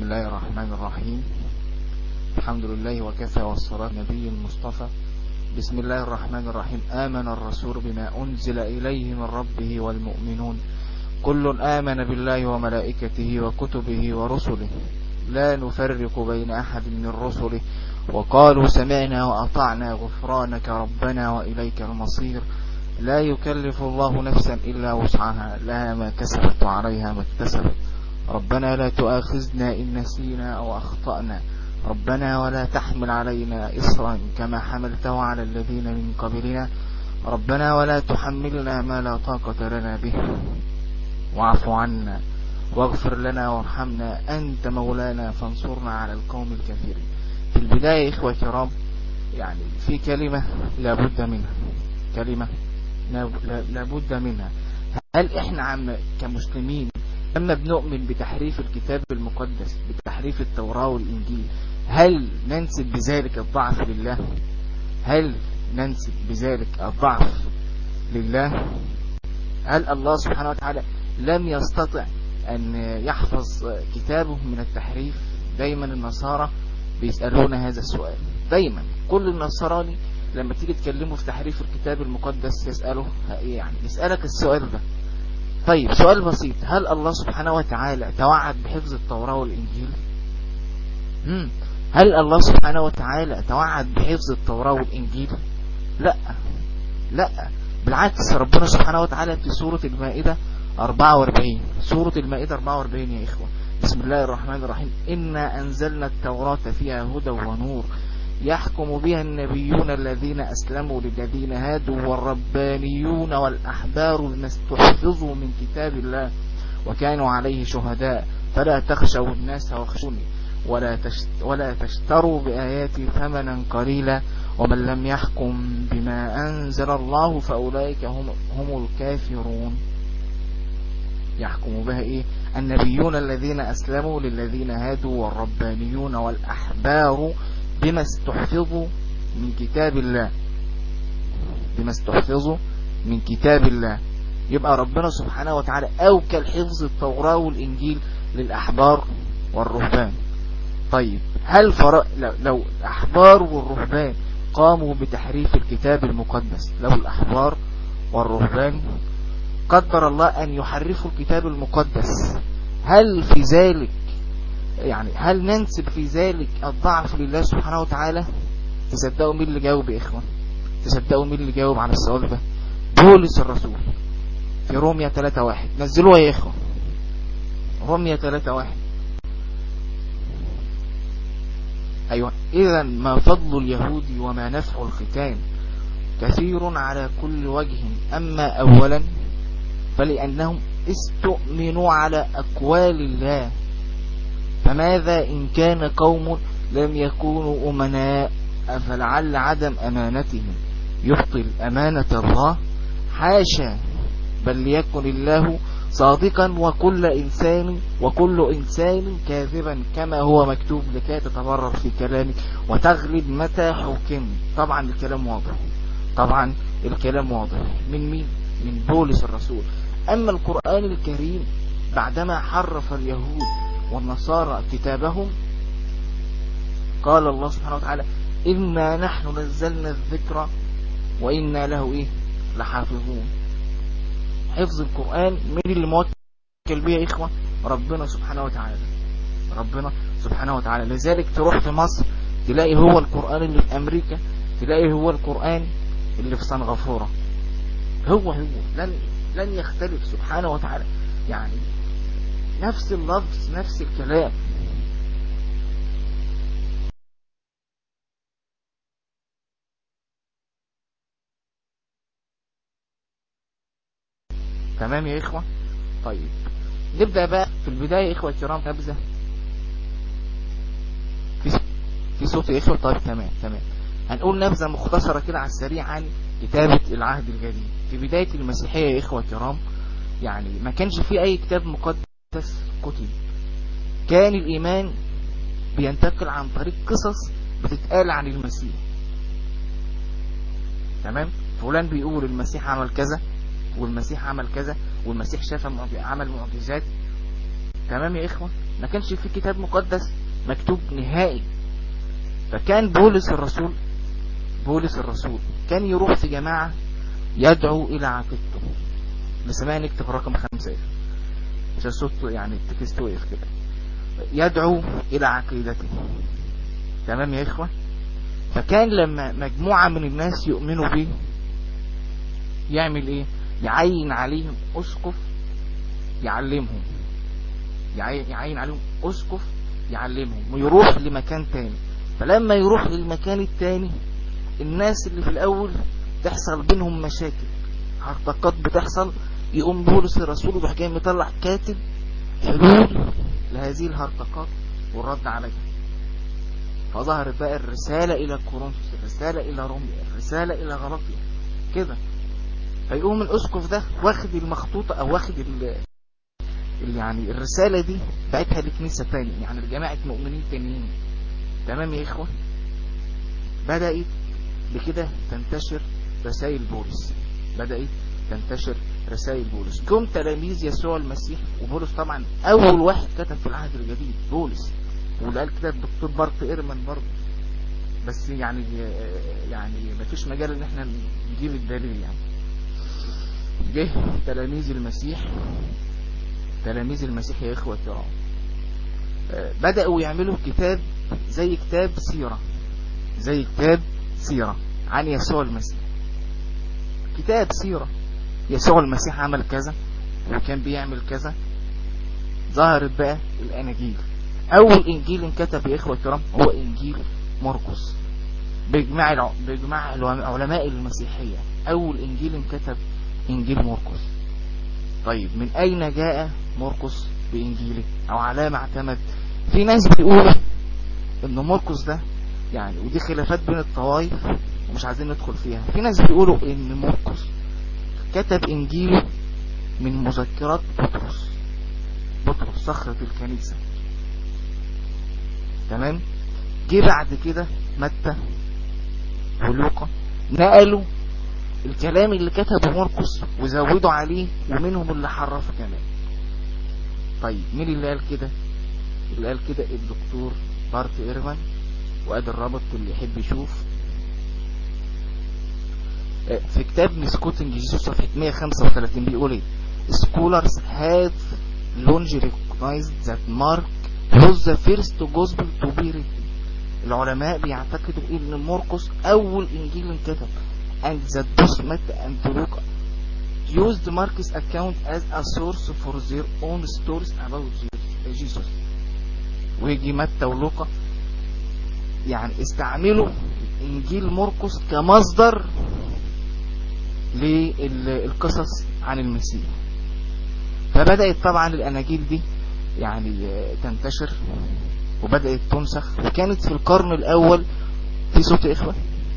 الله الرحمن الرحيم الحمد لله وكفى والصلاة نبي المصطفى بسم الله الرحمن الرحيم آمن الرسول بما أنزل إليه من ربه والمؤمنون كل آمن بالله وملائكته وكتبه ورسله لا نفرق بين أحد من رسله وقالوا سمعنا وأطعنا غفرانك ربنا وإليك المصير لا يكلف الله نفسا إلا وسعها لها ما كسبت وعليها ما اكتسبت ربنا لا تؤاخذنا إن نسينا أو أخطأنا ربنا ولا تحمل علينا إصرا كما حملته على الذين من قبلنا ربنا ولا تحملنا ما لا طاقة لنا به واعف عنا واغفر لنا وارحمنا أنت مولانا فانصرنا على القوم الكثيرين في البداية إخوة كرام يعني في كلمة لابد منها كلمة لابد منها هل احنا عم كمسلمين لما بنؤمن بتحريف الكتاب المقدس بتحريف التوراة والإنجيل هل ننسب بذلك الضعف لله هل ننسب بذلك الضعف لله هل الله سبحانه وتعالى لم يستطع أن يحفظ كتابه من التحريف دايما النصارى بيسألون هذا السؤال دايما كل النصراني لما تيجي تكلمه في تحريف الكتاب المقدس يسأله يعني يسألك السؤال ده طيب سؤال بسيط هل الله سبحانه وتعالى توعد بحفظ التوراة والإنجيل مم. هل الله سبحانه وتعالى توعد بحفظ التوراة والإنجيل لا لا بالعكس ربنا سبحانه وتعالى في سورة المائدة 44 سورة المائدة 44 يا إخوة بسم الله الرحمن الرحيم إنا أنزلنا التوراة فيها هدى ونور يحكم بها النبيون الذين أسلموا للذين هادوا والربانيون والأحبار بما استحفظوا من كتاب الله وكانوا عليه شهداء فلا تخشوا الناس واخشوني ولا ولا تشتروا بآياتي ثمنا قليلا ومن لم يحكم بما أنزل الله فأولئك هم, هم الكافرون يحكم بها إيه النبيون الذين أسلموا للذين هادوا والربانيون والأحبار بما استحفظوا من كتاب الله بما استحفظوا من كتاب الله يبقى ربنا سبحانه وتعالى أوكل حفظ التوراة والإنجيل للأحبار والرهبان طيب هل فرق لو الأحبار والرهبان قاموا بتحريف الكتاب المقدس لو الأحبار والرهبان قدر الله أن يحرفوا الكتاب المقدس هل في ذلك يعني هل ننسب في ذلك الضعف لله سبحانه وتعالى تصدقوا مين اللي جاوب يا إخوان تصدقوا مين اللي جاوب على السؤال ده بولس الرسول في روميا 3 واحد نزلوها يا إخوان روميا 3 واحد أيوة إذا ما فضل اليهود وما نفع الختان كثير على كل وجه أما أولا فلأنهم استؤمنوا على أقوال الله فماذا إن كان قوم لم يكونوا أمناء فلعل عدم أمانتهم يبطل أمانة الله حاشا بل ليكن الله صادقا وكل إنسان وكل إنسان كاذبا كما هو مكتوب لكي تتبرر في كلامك وتغلب متى حكم طبعا الكلام واضح طبعا الكلام واضح من مين من بولس الرسول أما القرآن الكريم بعدما حرف اليهود والنصارى كتابهم قال الله سبحانه وتعالى إنا نحن نزلنا الذكر وإنا له إيه لحافظون حفظ القرآن من اللي موكل بيه يا إخوة ربنا سبحانه وتعالى ربنا سبحانه وتعالى لذلك تروح في مصر تلاقي هو القرآن اللي في أمريكا تلاقي هو القرآن اللي في سنغافورة هو هو لن, لن يختلف سبحانه وتعالى يعني نفس اللفظ نفس الكلام تمام يا إخوة طيب نبدأ بقى في البداية يا إخوة الكرام نبذة في في صوت يا إخوة طيب تمام تمام هنقول نبذة مختصرة كده على السريع عن كتابة العهد الجديد في بداية المسيحية يا إخوة الكرام يعني ما كانش في أي كتاب مقدس كتب كان الإيمان بينتقل عن طريق قصص بتتقال عن المسيح تمام فلان بيقول المسيح عمل كذا والمسيح عمل كذا والمسيح شاف عمل معجزات تمام يا إخوة ما كانش في كتاب مقدس مكتوب نهائي فكان بولس الرسول بولس الرسول كان يروح في جماعة يدعو إلى عقيدته نسميها نكتب رقم خمسة عشان صوت يعني التكست وقف كده يدعو إلى عقيدته تمام يا إخوة فكان لما مجموعة من الناس يؤمنوا به يعمل إيه يعين عليهم أسقف يعلمهم يعين عليهم أسقف يعلمهم ويروح لمكان تاني فلما يروح للمكان التاني الناس اللي في الأول تحصل بينهم مشاكل هرطقات بتحصل يقوم بولس الرسول ويروح جاي مطلع كاتب حلول لهذه الهرطقات والرد عليها فظهرت بقى الرسالة إلى كورنثوس الرسالة إلى روميا الرسالة إلى غلطيا كده فيقوم الأسقف ده واخد المخطوطة أو واخد ال يعني الرسالة دي بعتها لكنيسة تانية يعني لجماعة مؤمنين تانيين تمام يا إخوة بدأت بكده تنتشر رسائل بولس بدأت تنتشر رسائل بولس جم تلاميذ يسوع المسيح وبولس طبعا أول واحد كتب في العهد الجديد بولس واللي قال كده الدكتور بارت إيرمان برضه بس يعني يعني مفيش مجال ان احنا نجيب الدليل يعني جه تلاميذ المسيح تلاميذ المسيح يا اخوة الكرام بدأوا يعملوا كتاب زي كتاب سيرة زي كتاب سيرة عن يسوع المسيح كتاب سيرة يسوع المسيح عمل كذا وكان بيعمل كذا ظهرت بقى الاناجيل اول انجيل انكتب يا اخوة الكرام هو انجيل مرقس بإجماع بإجماع علماء المسيحية أول إنجيل انكتب إنجيل مرقس طيب من أين جاء مرقس بإنجيله أو على ما اعتمد في ناس بيقولوا إن مرقس ده يعني ودي خلافات بين الطوائف ومش عايزين ندخل فيها في ناس بيقولوا إن مرقس كتب إنجيله من مذكرات بطرس بطرس صخرة الكنيسة تمام جه بعد كده متى ولوقا نقلوا الكلام اللي كتبه مرقس وزودوا عليه ومنهم اللي حرفوا كمان طيب مين اللي قال كده اللي قال كده الدكتور بارت ايرمان وادي الرابط اللي يحب يشوف في كتاب مسكوتنج جيسوس صفحة 135 بيقول ايه scholars have long recognized that Mark was the first gospel to be written العلماء بيعتقدوا ان مرقس اول انجيل انكتب and that both Matthew and Luke used Mark's account as a source for their own stories about Jesus ويجي متى ولوقا يعني استعملوا انجيل مرقس كمصدر للقصص عن المسيح فبدأت طبعا الاناجيل دي يعني تنتشر وبدأت تنسخ وكانت في القرن الأول في صوت إخوة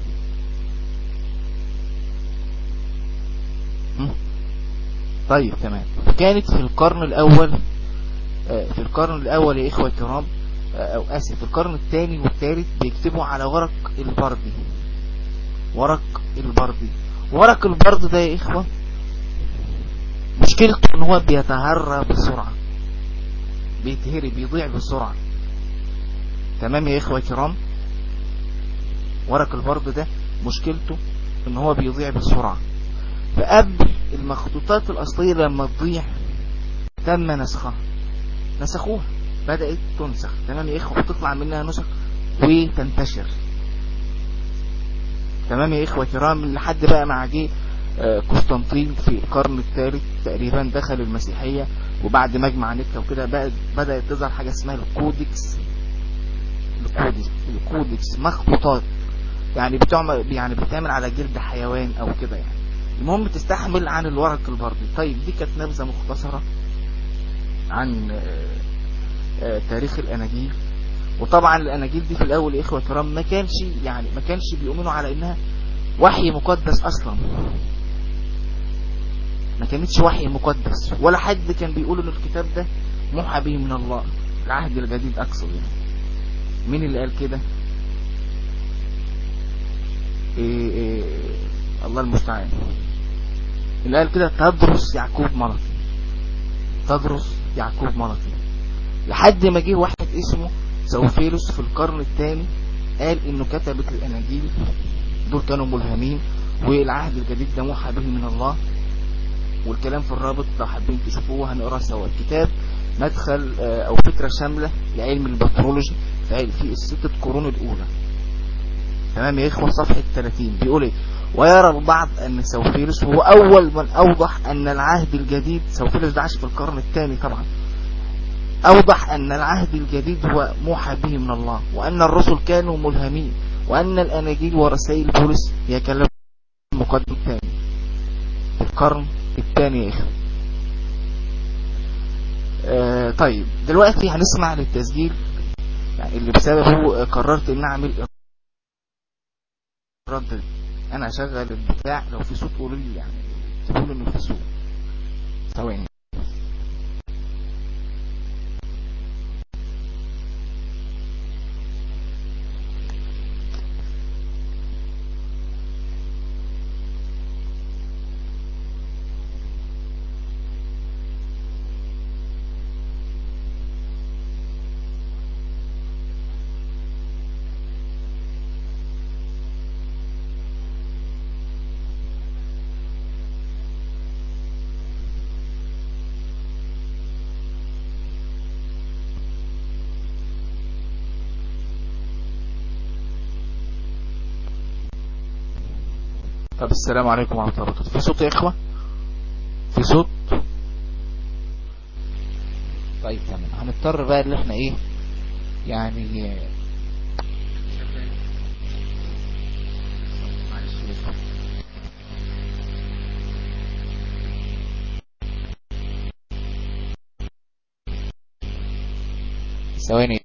طيب تمام كانت في القرن الأول في القرن الأول يا إخوة الكرام أو آسف في القرن الثاني والثالث بيكتبوا على ورق البردي ورق البردي ورق البرد ده يا إخوة مشكلته ان هو بيتهرى بسرعة بيتهري بيضيع بسرعة تمام يا إخوة كرام ورق البرد ده مشكلته ان هو بيضيع بسرعة فقبل المخطوطات الأصلية لما تضيع تم نسخها نسخوها بدأت تنسخ تمام يا إخوة وتطلع منها نسخ وتنتشر تمام يا إخوة كرام لحد بقى مع جه قسطنطين في القرن الثالث تقريبا دخل المسيحية وبعد مجمع نكتة وكده بدأت تظهر حاجة اسمها الكودكس الكودكس الكودكس مخطوطات يعني بتعمل يعني بتعمل على جلد حيوان او كده يعني المهم تستحمل عن الورق البردي طيب دي كانت نبذة مختصرة عن تاريخ الاناجيل وطبعا الاناجيل دي في الاول يا اخوة كرام ما كانش يعني ما كانش بيؤمنوا على انها وحي مقدس اصلا ما كانتش وحي مقدس ولا حد كان بيقول ان الكتاب ده موحى به من الله العهد الجديد اقصد يعني مين اللي قال كده إيه إيه الله المستعان اللي قال كده تدرس يعقوب ملطي تدرس يعقوب ملطي لحد ما جه واحد اسمه سوفيلوس في القرن الثاني قال انه كتبت الاناجيل دول كانوا ملهمين والعهد الجديد ده موحى به من الله والكلام في الرابط لو حابين تشوفوه هنقرا سوا الكتاب مدخل آه، او فكرة شاملة لعلم البترولوجي في الستة قرون الاولى تمام يا اخوة صفحة 30 بيقول ايه ويرى البعض ان سوفيلوس هو اول من اوضح ان العهد الجديد سوفيلوس ده عاش في القرن الثاني طبعا اوضح ان العهد الجديد هو موحى به من الله وان الرسل كانوا ملهمين وان الاناجيل ورسائل بولس هي كلام مقدم ثاني في القرن الثاني يا اخوة آه طيب دلوقتي هنسمع للتسجيل يعني اللي بسببه قررت ان اعمل الرد انا اشغل البتاع لو في صوت قولوا لي يعني تقول انه في صوت ثواني طب السلام عليكم ورحمة الله وبركاته في صوت يا إخوة في صوت طيب تمام هنضطر بقى اللي احنا ايه يعني ثواني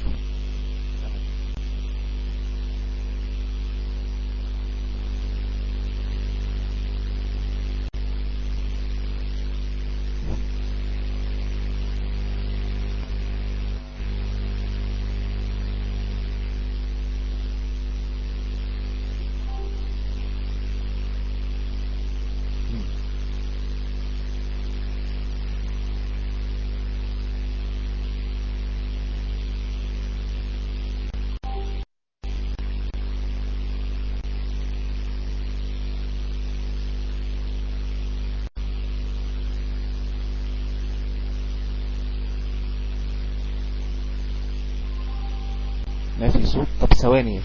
ثواني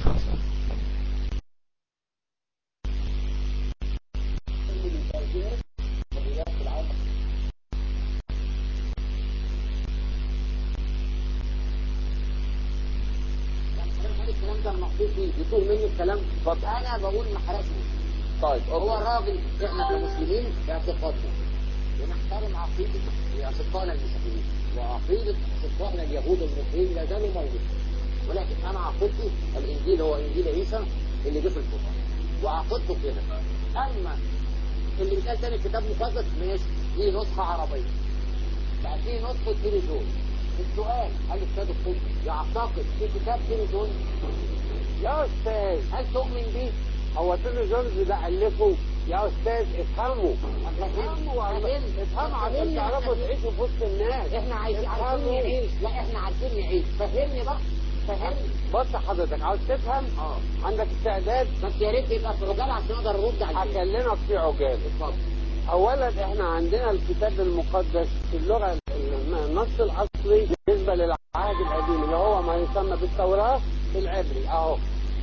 يتوه مني الكلام اتفضل انا بقول ما حرقني طيب هو الراجل احنا كمسلمين اعتقادنا ونحترم عقيده اصدقائنا المسيحيين وعقيده اصدقائنا اليهود المسلمين لا زالوا موجودين ولكن انا عقدته الانجيل هو انجيل عيسى اللي جه في القران وعقدته كده اما اللي بيتقال تاني كتاب مقدس ماشي دي نسخه عربيه بقى في نسخه تليفون السؤال هل الكتاب القدسي يعتقد في كتاب تليفون يا استاذ هل تؤمن بيه هو تيلي جونز ده الفه يا استاذ افهموا افهموا افهموا عشان تعرفوا تعيشوا في وسط الناس احنا عايزين عارفين نعيش لا احنا عارفين نعيش فهمني بقى بص حضرتك عاوز تفهم اه عندك استعداد بس يا ريت يبقى في عجاله عشان اقدر ارد عليك هكلمك في عجاله اتفضل اولا احنا عندنا الكتاب المقدس في اللغه النص الاصلي بالنسبه للعهد القديم اللي هو ما يسمى بالتوراه العبري اهو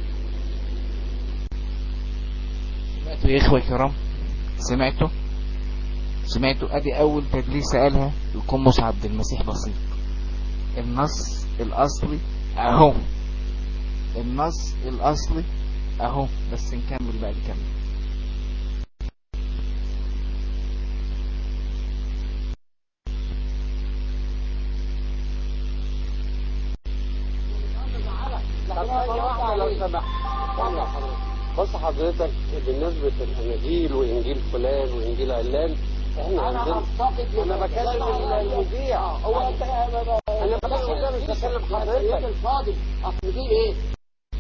سمعتوا يا اخوة الكرام سمعتوا سمعتوا ادي اول تدليس قالها القمص عبد المسيح بسيط النص الاصلي اهو النص الاصلي اهو بس نكمل بقى نكمل بص حضرتك بالنسبة الاناجيل وانجيل فلان وانجيل علان احنا عندنا انا بكلم المذيع هو انت انا بس مش بكلم حضرتك الفاضل اصل دي ايه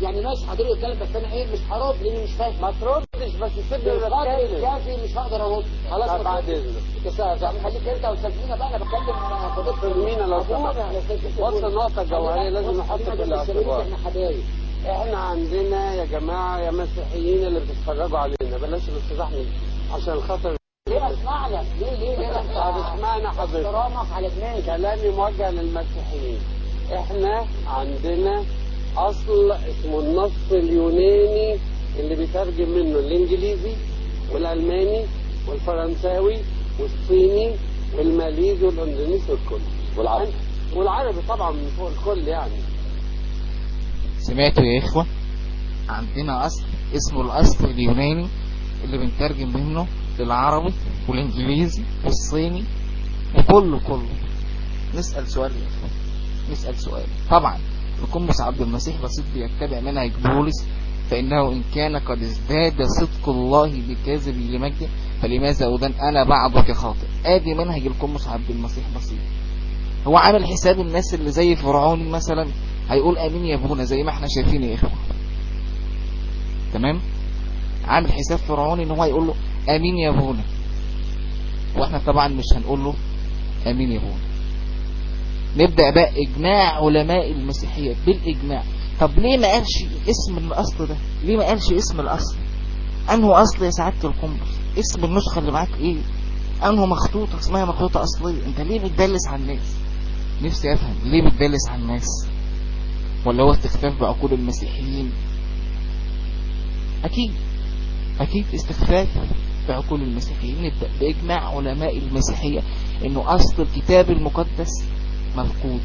يعني ماشي حضرتك اتكلم بس انا ايه مش هرد لاني مش فاهم ما تردش بس سيبني بالقدر اتكلم الكافي مش هقدر ارد خلاص طب بعد اذنك اذنك خليك انت واستاذ مينا بقى انا بتكلم دكتور مينا لو سمحت بص النقطة الجوهرية لازم نحط في الاعتبار احنا حبايب احنا عندنا يا جماعة يا مسيحيين اللي بتتفرجوا علينا بلاش الاستاذ احمد عشان خاطر ليه اسمعنا ليه ليه ليه انت طب اسمعنا حضرتك احترامك على دماغي كلامي موجه للمسيحيين احنا عندنا اصل اسمه النص اليوناني اللي بيترجم منه الانجليزي والالماني والفرنساوي والصيني والماليزي والاندونيسي والكل والعربي. والعربي طبعا من فوق الكل يعني سمعتوا يا إخوة عندنا أصل اسمه الأصل اليوناني اللي بنترجم منه للعربي والإنجليزي والصيني وكله كله نسأل سؤال يا إخوة نسأل سؤال طبعا القمص عبد المسيح بسيط بيتبع منهج بولس فإنه إن كان قد ازداد صدق الله بكاذب لمجده فلماذا أذن أنا بعضك خاطئ آدي منهج القمص عبد المسيح بسيط هو عامل حساب الناس اللي زي فرعون مثلا هيقول امين يا ابونا زي ما احنا شايفين يا اخوة تمام عامل حساب فرعون ان هو يقول له امين يا ابونا واحنا طبعا مش هنقول له امين يا ابونا نبدأ بقى اجماع علماء المسيحية بالاجماع طب ليه ما قالش اسم الاصل ده ليه ما قالش اسم الاصل انه اصل يا سعادة القنبس اسم النسخة اللي معاك ايه انه مخطوطة اسمها مخطوطة اصلية انت ليه بتدلس على الناس نفسي افهم ليه بتدلس على الناس ولا هو استخفاف بعقول المسيحيين اكيد اكيد استخفاف بعقول المسيحيين نبدأ باجماع علماء المسيحية انه اصل الكتاب المقدس مفقود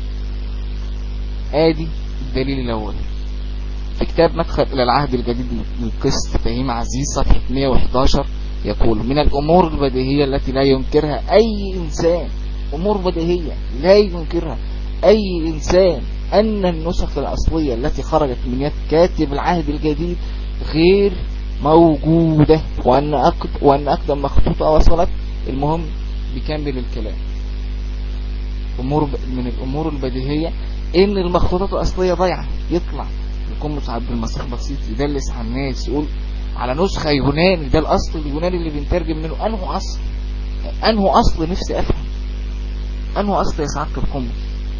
ادي الدليل الاول في كتاب مدخل الى العهد الجديد للقس فهيم عزيز صفحة 111 يقول من الامور البديهية التي لا ينكرها اي انسان امور بديهية لا ينكرها اي انسان ان النسخ الاصلية التي خرجت من يد كاتب العهد الجديد غير موجودة وان أقد وان اقدم مخطوطة وصلت المهم بكمل الكلام امور ب... من الامور البديهية ان المخطوطات الاصلية ضايعة يطلع القمص عبد المسيح بسيط يدلس على الناس يقول على نسخة يوناني ده الاصل اليوناني اللي بنترجم منه انه اصل انه اصل نفسي افهم انه اصل يا سعادة القمص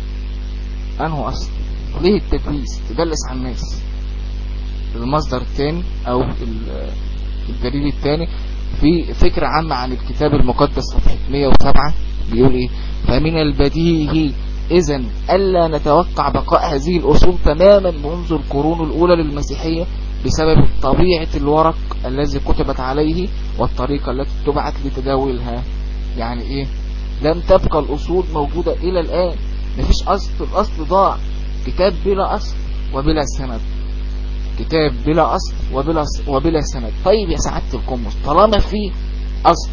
انه اصل ليه التدليس تدلس على الناس المصدر الثاني او الدليل الثاني في فكرة عامة عن الكتاب المقدس صفحة 107 بيقول ايه فمن البديهي اذا الا نتوقع بقاء هذه الاصول تماما منذ القرون الاولى للمسيحية بسبب طبيعة الورق الذي كتبت عليه والطريقة التي اتبعت لتداولها يعني ايه لم تبقى الاصول موجودة الى الان مفيش اصل الاصل ضاع كتاب بلا اصل وبلا سند كتاب بلا اصل وبلا وبلا سند طيب يا سعادة القمص طالما في اصل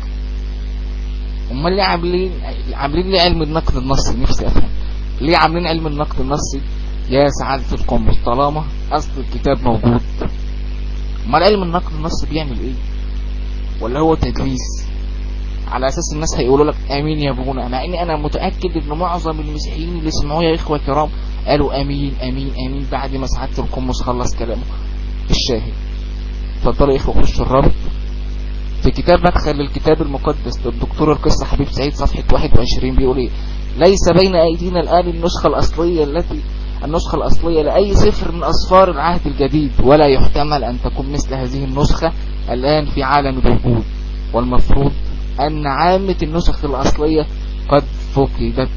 امال ليه عاملين عاملين ليه علم النقد النصي نفسي افهم ليه عاملين علم النقد النصي يا سعادة القمص طالما اصل الكتاب موجود امال علم النقد النصي بيعمل ايه ولا هو تدليس على اساس الناس هيقولوا لك امين يا ابونا مع اني انا متأكد ان معظم المسيحيين اللي سمعوه يا اخوة الكرام قالوا امين امين امين بعد ما سعادة القمص خلص كلامه الشاهد اتفضلوا يا اخوة خشوا الرابط في كتاب مدخل للكتاب المقدس للدكتور القصة حبيب سعيد صفحة 21 بيقول ايه ليس بين ايدينا الان النسخة الاصلية التي النسخة الاصلية لاي سفر من اسفار العهد الجديد ولا يحتمل ان تكون مثل هذه النسخة الان في عالم الوجود والمفروض ان عامة النسخ الاصلية قد فقدت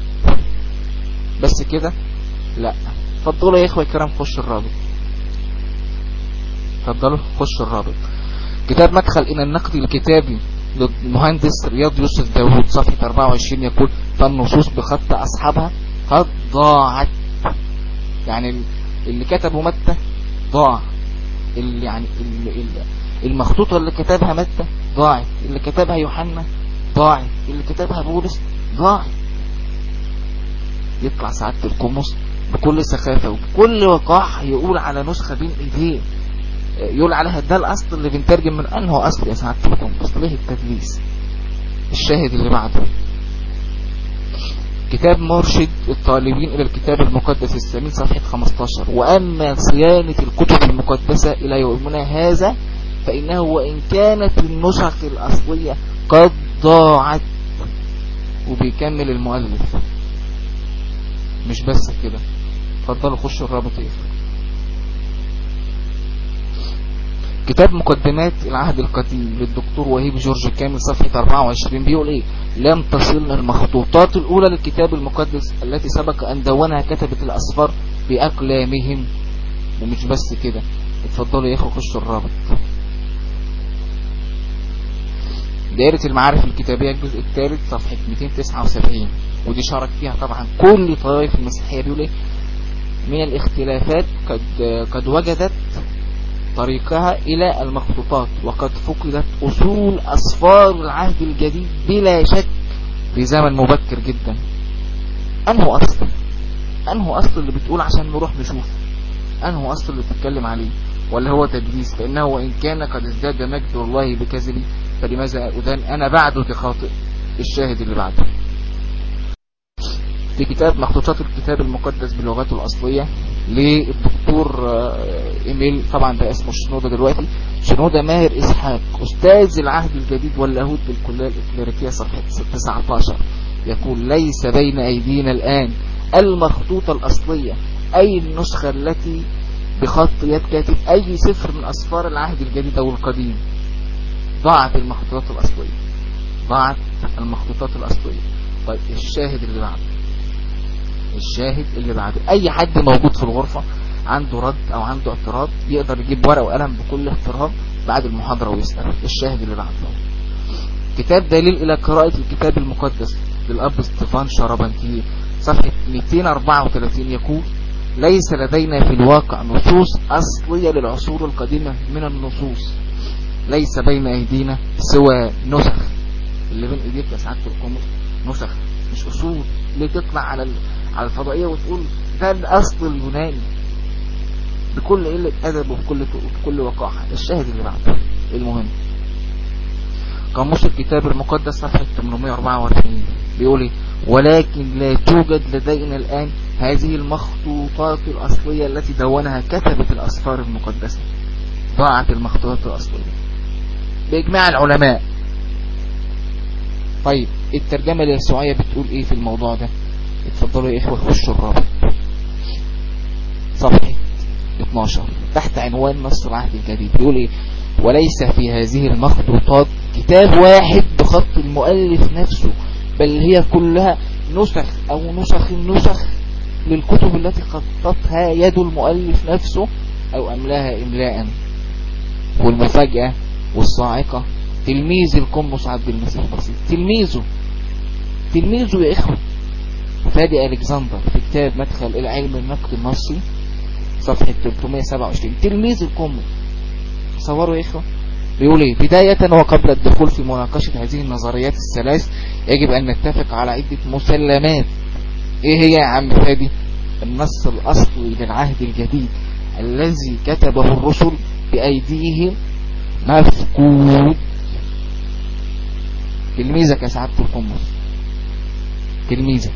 بس كده لا اتفضلوا يا اخوة الكرام خش الرابط اتفضلوا خش الرابط كتاب مدخل الى النقد الكتابي للمهندس رياض يوسف داوود صفحة 24 يقول فالنصوص بخط اصحابها قد ضاعت يعني اللي كتبه متى ضاع اللي يعني اللي المخطوطة اللي كتبها متى ضاعت اللي كتبها يوحنا ضاعت اللي كتبها بولس ضاعت يطلع سعادة القمص بكل سخافة وبكل وقاح يقول على نسخة بين ايديه يقول عليها ده الاصل اللي بنترجم من انه اصل يا سعادة القمص ليه التدليس الشاهد اللي بعده كتاب مرشد الطالبين إلى الكتاب المقدس الثمين صفحة 15 وأما صيانة الكتب المقدسة إلى يومنا هذا فإنه وإن كانت النسخ الأصلية قد ضاعت وبيكمل المؤلف مش بس كده اتفضلوا خشوا الرابط ايه كتاب مقدمات العهد القديم للدكتور وهيب جورج كامل صفحة 24 بيقول ايه لم تصلنا المخطوطات الاولى للكتاب المقدس التي سبق ان دونها كتبة الاسفار باقلامهم ومش بس كده اتفضلوا يا اخوة خشوا الرابط دائرة المعارف الكتابية الجزء الثالث صفحة 279 ودي شارك فيها طبعا كل طوائف المسيحية بيقول ايه من الاختلافات قد, قد وجدت طريقها إلى المخطوطات وقد فقدت أصول أصفار العهد الجديد بلا شك في زمن مبكر جدا أنه أصل أنه أصل اللي بتقول عشان نروح نشوف أنه أصل اللي بتتكلم عليه ولا هو تدليس فإنه وإن كان قد ازداد مجد الله بكذبي فلماذا أدان أنا بعده كخاطئ الشاهد اللي بعده في كتاب مخطوطات الكتاب المقدس بلغته الأصلية للدكتور إيميل طبعا ده اسمه شنودة دلوقتي شنودة ماهر إسحاق أستاذ العهد الجديد واللاهوت بالكلية الإكليريكية صفحة 19 يقول ليس بين أيدينا الآن المخطوطة الأصلية أي النسخة التي بخط يد كاتب أي سفر من أسفار العهد الجديد أو القديم ضاعت المخطوطات الأصلية ضاعت المخطوطات الأصلية طيب الشاهد اللي بعده الشاهد اللي بعده اي حد موجود في الغرفة عنده رد او عنده اعتراض يقدر يجيب ورقة وقلم بكل احترام بعد المحاضرة ويسأل الشاهد اللي بعده كتاب دليل الى قراءة الكتاب المقدس للاب استفان شربنتي صفحة 234 يقول ليس لدينا في الواقع نصوص اصلية للعصور القديمة من النصوص ليس بين ايدينا سوى نسخ اللي بين ايديك يا سعادة القمر نسخ مش اصول ليه تطلع على على الفضائية وتقول ده الاصل اليوناني بكل قلة ادب وبكل بكل وقاحة الشاهد اللي بعده المهم قاموس الكتاب المقدس صفحة 844 بيقول ايه ولكن لا توجد لدينا الآن هذه المخطوطات الأصلية التي دونها كتبة الأسفار المقدسة ضاعت المخطوطات الأصلية بإجماع العلماء طيب الترجمة اليسوعية بتقول ايه في الموضوع ده اتفضلوا يا اخوة خشوا الرابط صفحة 12 تحت عنوان نص العهد الجديد بيقول ايه وليس في هذه المخطوطات كتاب واحد بخط المؤلف نفسه بل هي كلها نسخ او نسخ النسخ للكتب التي خطتها يد المؤلف نفسه او املاها املاء والمفاجأة والصاعقة تلميذ القمص عبد المسيح بسيط تلميذه تلميذه يا اخوة فادي الكسندر في كتاب مدخل الى علم النقد النصي صفحة 327 تلميذ القمص تصوروا يا اخوة بيقول ايه بداية وقبل الدخول في مناقشة هذه النظريات الثلاث يجب ان نتفق على عدة مسلمات ايه هي يا عم فادي النص الاصلي للعهد الجديد الذي كتبه الرسل بايديهم مفقود تلميذك يا سعادة القمص تلميذك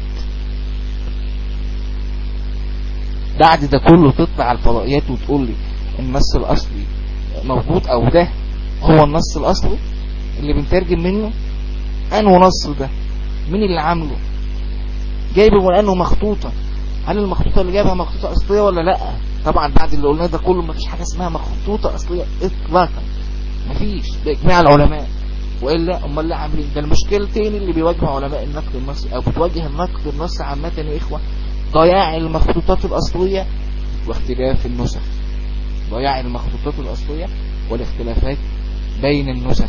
بعد ده كله تطلع على الفضائيات وتقول لي النص الاصلي موجود او ده هو النص الاصلي اللي بنترجم منه انه نص ده مين اللي عامله جايبه من انه مخطوطة هل المخطوطة اللي جايبها مخطوطة اصلية ولا لا طبعا بعد اللي قلناه ده كله مفيش حاجة اسمها مخطوطة اصلية اطلاقا مفيش باجماع العلماء والا امال اللي عاملين ده المشكلتين اللي بيواجهوا علماء النقد النصي او بتواجه النقد النصي عامة يا اخوة ضياع المخطوطات الاصلية واختلاف النسخ ضياع المخطوطات الاصلية والاختلافات بين النسخ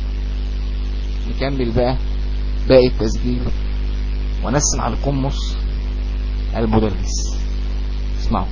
نكمل بقى باقي التسجيل ونسمع القمص المدرس اسمعوا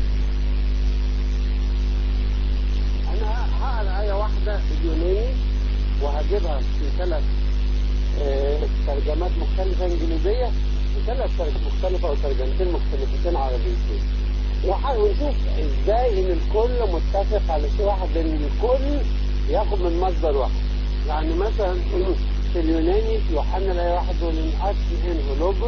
انا هقرا ايه واحده باليوناني وهجيبها في ثلاث آه، ترجمات مختلفه انجليزيه وثلاث ترجمات مختلفه وترجمتين مختلفتين عربيتين وح- ونشوف ازاي ان الكل متفق على شيء واحد لان الكل ياخد من مصدر واحد يعني مثلا في اليوناني في يوحنا الايه واحد يقول ان اصل ان لوجوس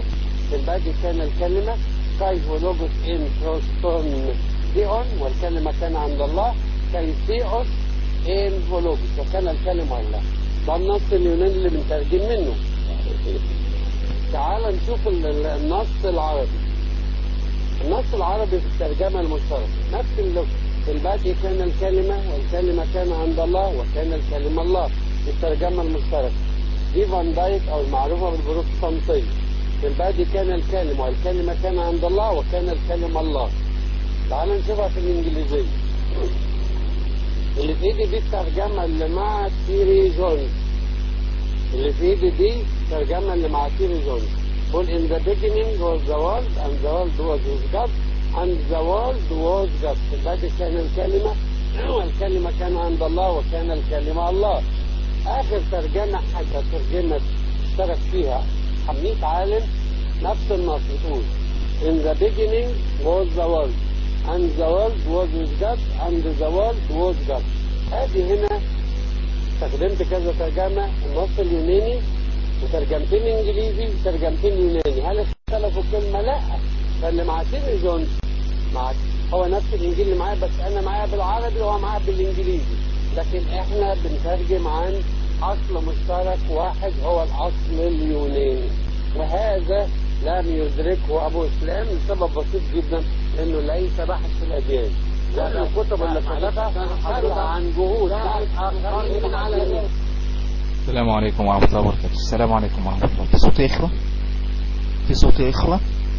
في البادي كان الكلمة كاي هولوجوس ان بروستون ديون والكلمة كان عند الله كاي ثيوس ان هولوجوس وكان الكلمة الله ده النص اليوناني اللي بنترجم منه تعال نشوف ال- ال- النص العربي النص العربي في الترجمة المشتركة نفس اللغة في البدء كان الكلمة والكلمة كان عند الله وكان الكلمة الله في الترجمة المشتركة دي فان دايك أو المعروفة بالبروتستانتية في البدء كان الكلمة والكلمة كان عند الله وكان الكلمة الله تعال نشوفها في الإنجليزية اللي في ايدي دي الترجمة اللي مع تيري جونز اللي في ايدي دي الترجمة اللي مع تيري جونز قول in the beginning was the world and the world was with God and the world was God في البدء كان الكلمة والكلمة كان عند الله وكان الكلمة الله آخر ترجمة حاجة ترجمة اشترك فيها 100 عالم نفس النص بتقول in the beginning was the world and the world was with God and the world was God هذه هنا استخدمت كذا ترجمة النص اليوناني وترجمتين انجليزي وترجمتين يوناني هل اختلفوا كلمة لا فاللي مع سيري جونز مع هو نفس الانجيل اللي معايا بس انا معايا بالعربي وهو معايا بالانجليزي لكن احنا بنترجم عن اصل مشترك واحد هو الاصل اليوناني وهذا لم يدركه ابو اسلام لسبب بسيط جدا انه ليس باحث في الاديان كل الكتب اللي كتبها خدها عن جهود اخرين من على الاديان السلام عليكم ورحمة الله وبركاته السلام عليكم ورحمة الله في صوت يا إخوة في صوت يا إخوة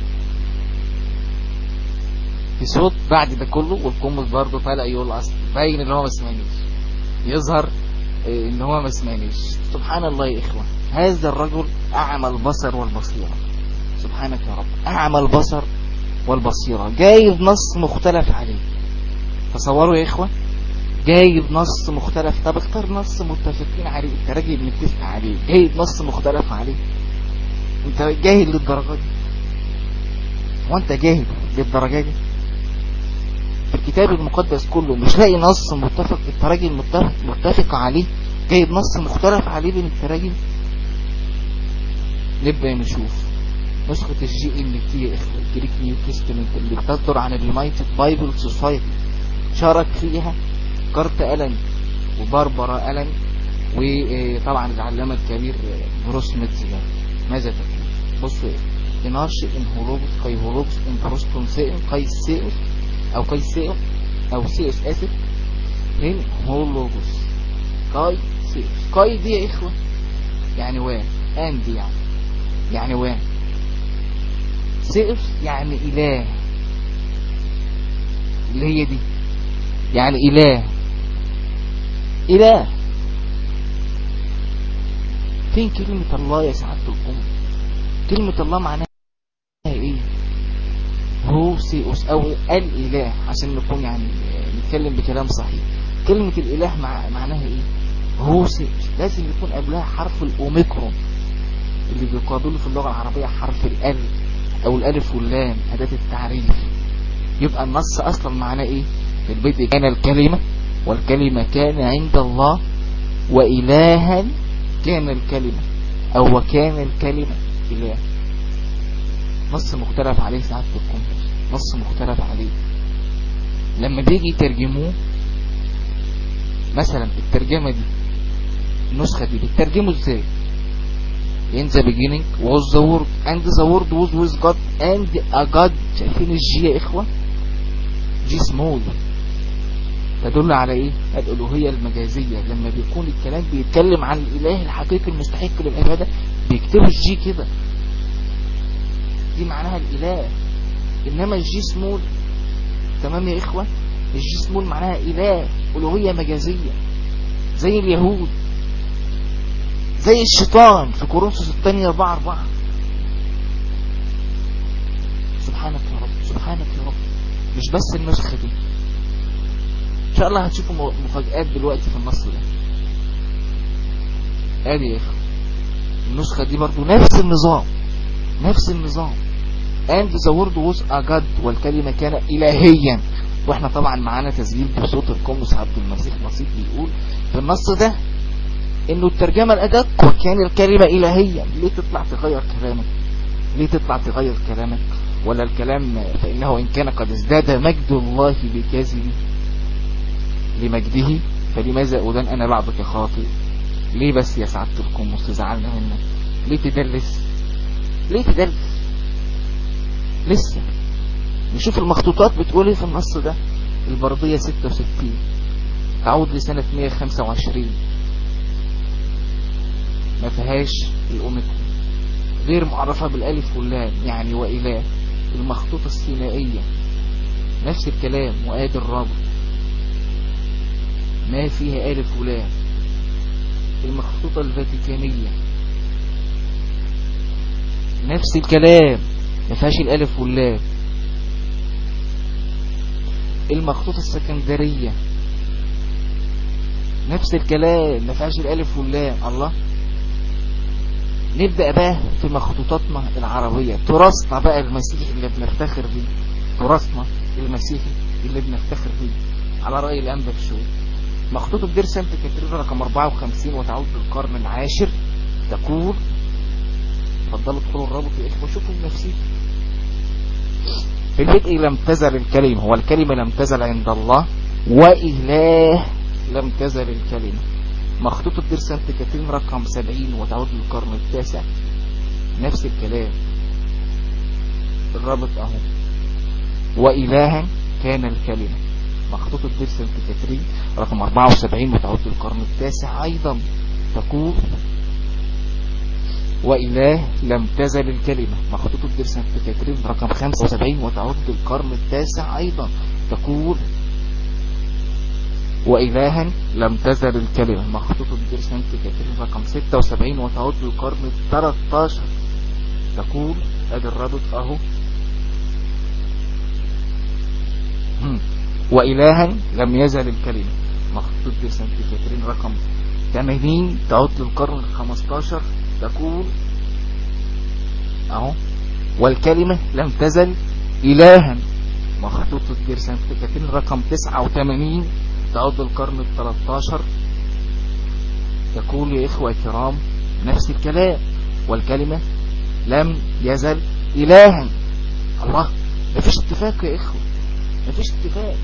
في صوت بعد ده كله والقمص برضه طالع يقول أصل باين إن هو ما سمعنيش يظهر إيه، إن هو ما سمعنيش سبحان الله يا إخوة هذا الرجل أعمى البصر والبصيرة سبحانك يا رب أعمى البصر والبصيرة جايب نص مختلف عليه تصوروا يا إخوة جايب نص مختلف طب اختار نص متفقين عليه انت راجل متفق عليه جايب نص مختلف عليه انت جاهل للدرجة دي وانت جاهل للدرجة دي في الكتاب المقدس كله مش لاقي نص متفق التراجم متفق, متفق عليه جايب نص مختلف عليه بين التراجم نبدأ نشوف نسخة الجي ام تي يا اخوة الجريك نيو تستمنت اللي بتصدر عن اليونايتد بايبل سوسايتي شارك فيها كارت ألن وباربرا ألن وطبعا العلامة الكبير بروس ميتزلر ماذا تكون بصوا ايه إنارش إن هولوبس كاي هولوبس إن بروستون سيئن كاي سيئن أو كاي سيئن أو سيئس آسف إن هولوبس كاي سيئس كاي دي يا إخوة يعني وان آن دي يعني يعني وان سيئس يعني إله اللي هي دي يعني إله إله فين كلمة الله يا سعادة القوم كلمة الله معناها ايه هو سيئوس او الاله عشان نكون يعني نتكلم بكلام صحيح كلمة الاله مع معناها ايه هو سيئوس لازم يكون قبلها حرف الاوميكرون اللي بيقابله في اللغة العربية حرف الال او الالف واللام اداة التعريف يبقى النص اصلا معناه ايه في البدء كان الكلمة والكلمة كان عند الله وإلها كان الكلمة أو وكان الكلمة إله نص مختلف عليه ساعات القمص نص مختلف عليه لما بيجي يترجموه مثلا الترجمة دي النسخة دي بتترجمه ازاي in the beginning was the word and the word was with God and a God شايفين الجي يا إخوة جي سمول تدل على ايه الالوهية المجازية لما بيكون الكلام بيتكلم عن الاله الحقيقي المستحق للعبادة بيكتبوا الجي كده دي معناها الاله انما الجي سمول تمام يا اخوة الجي سمول معناها اله الوهية مجازية زي اليهود زي الشيطان في كورنثوس الثانية 4 4 سبحانك يا رب سبحانك يا رب مش بس النسخة دي ان شاء الله هتشوفوا مفاجآت دلوقتي في النص ده ادي يا اخي النسخة دي برضو نفس النظام نفس النظام and the word was a God والكلمة كان إلهيا واحنا طبعا معانا تسجيل بصوت القمص عبد المسيح بسيط بيقول في النص ده انه الترجمة الادق وكان الكلمة إلهيا ليه تطلع تغير كلامك ليه تطلع تغير كلامك ولا الكلام فإنه إن كان قد ازداد مجد الله بكذب لمجده فلماذا أذن أنا بعضك خاطئ ليه بس يا سعادة القمص زعلنا منك ليه تدلس ليه تدلس لسه نشوف المخطوطات بتقول ايه في النص ده البردية 66 تعود لسنة 125 ما فيهاش الأوميكرون غير معرفة بالالف واللام يعني وإله المخطوطة السينائية نفس الكلام وآد الرابط ما فيها ألف ولام المخطوطة الفاتيكانية نفس الكلام ما فيهاش الألف واللام المخطوطة السكندرية نفس الكلام ما فيهاش الألف واللام الله نبدأ بقى في مخطوطاتنا العربية تراثنا بقى المسيحي اللي بنفتخر بيه تراثنا المسيحي اللي بنفتخر بيه على رأي الأنبا بشوي مخطوطة دير سانت كاترين رقم 54 وتعود للقرن العاشر تقول فضلوا ادخلوا الرابط يا إخوة شوفوا بنفسيكم في البدء لم تزل الكلمة والكلمة لم تزل عند الله وإله لم تزل الكلمة مخطوطة دير سانت كاترين رقم 70 وتعود للقرن التاسع نفس الكلام الرابط اهو وإلها كان الكلمة مخطوطة دير سانت كاترين رقم 74 وتعود للقرن التاسع أيضا تقول وإله لم تزل الكلمة مخطوطة دير سانت كاترين رقم 75 وتعود للقرن التاسع أيضا تقول وإلها لم تزل الكلمة مخطوطة دير سانت كاترين رقم 76 وتعود للقرن ال 13 تقول ادي الرابط اهو وإلها لم يزل الكلمة مخطوط دير سانت كاترين رقم 80 تعود للقرن ال 15 تقول اهو والكلمة لم تزل إلها مخطوطة دير سانت كاترين رقم 89 تعود للقرن ال 13 تقول يا إخوة الكرام نفس الكلام والكلمة لم يزل إلها الله مفيش اتفاق يا إخوة مفيش اتفاق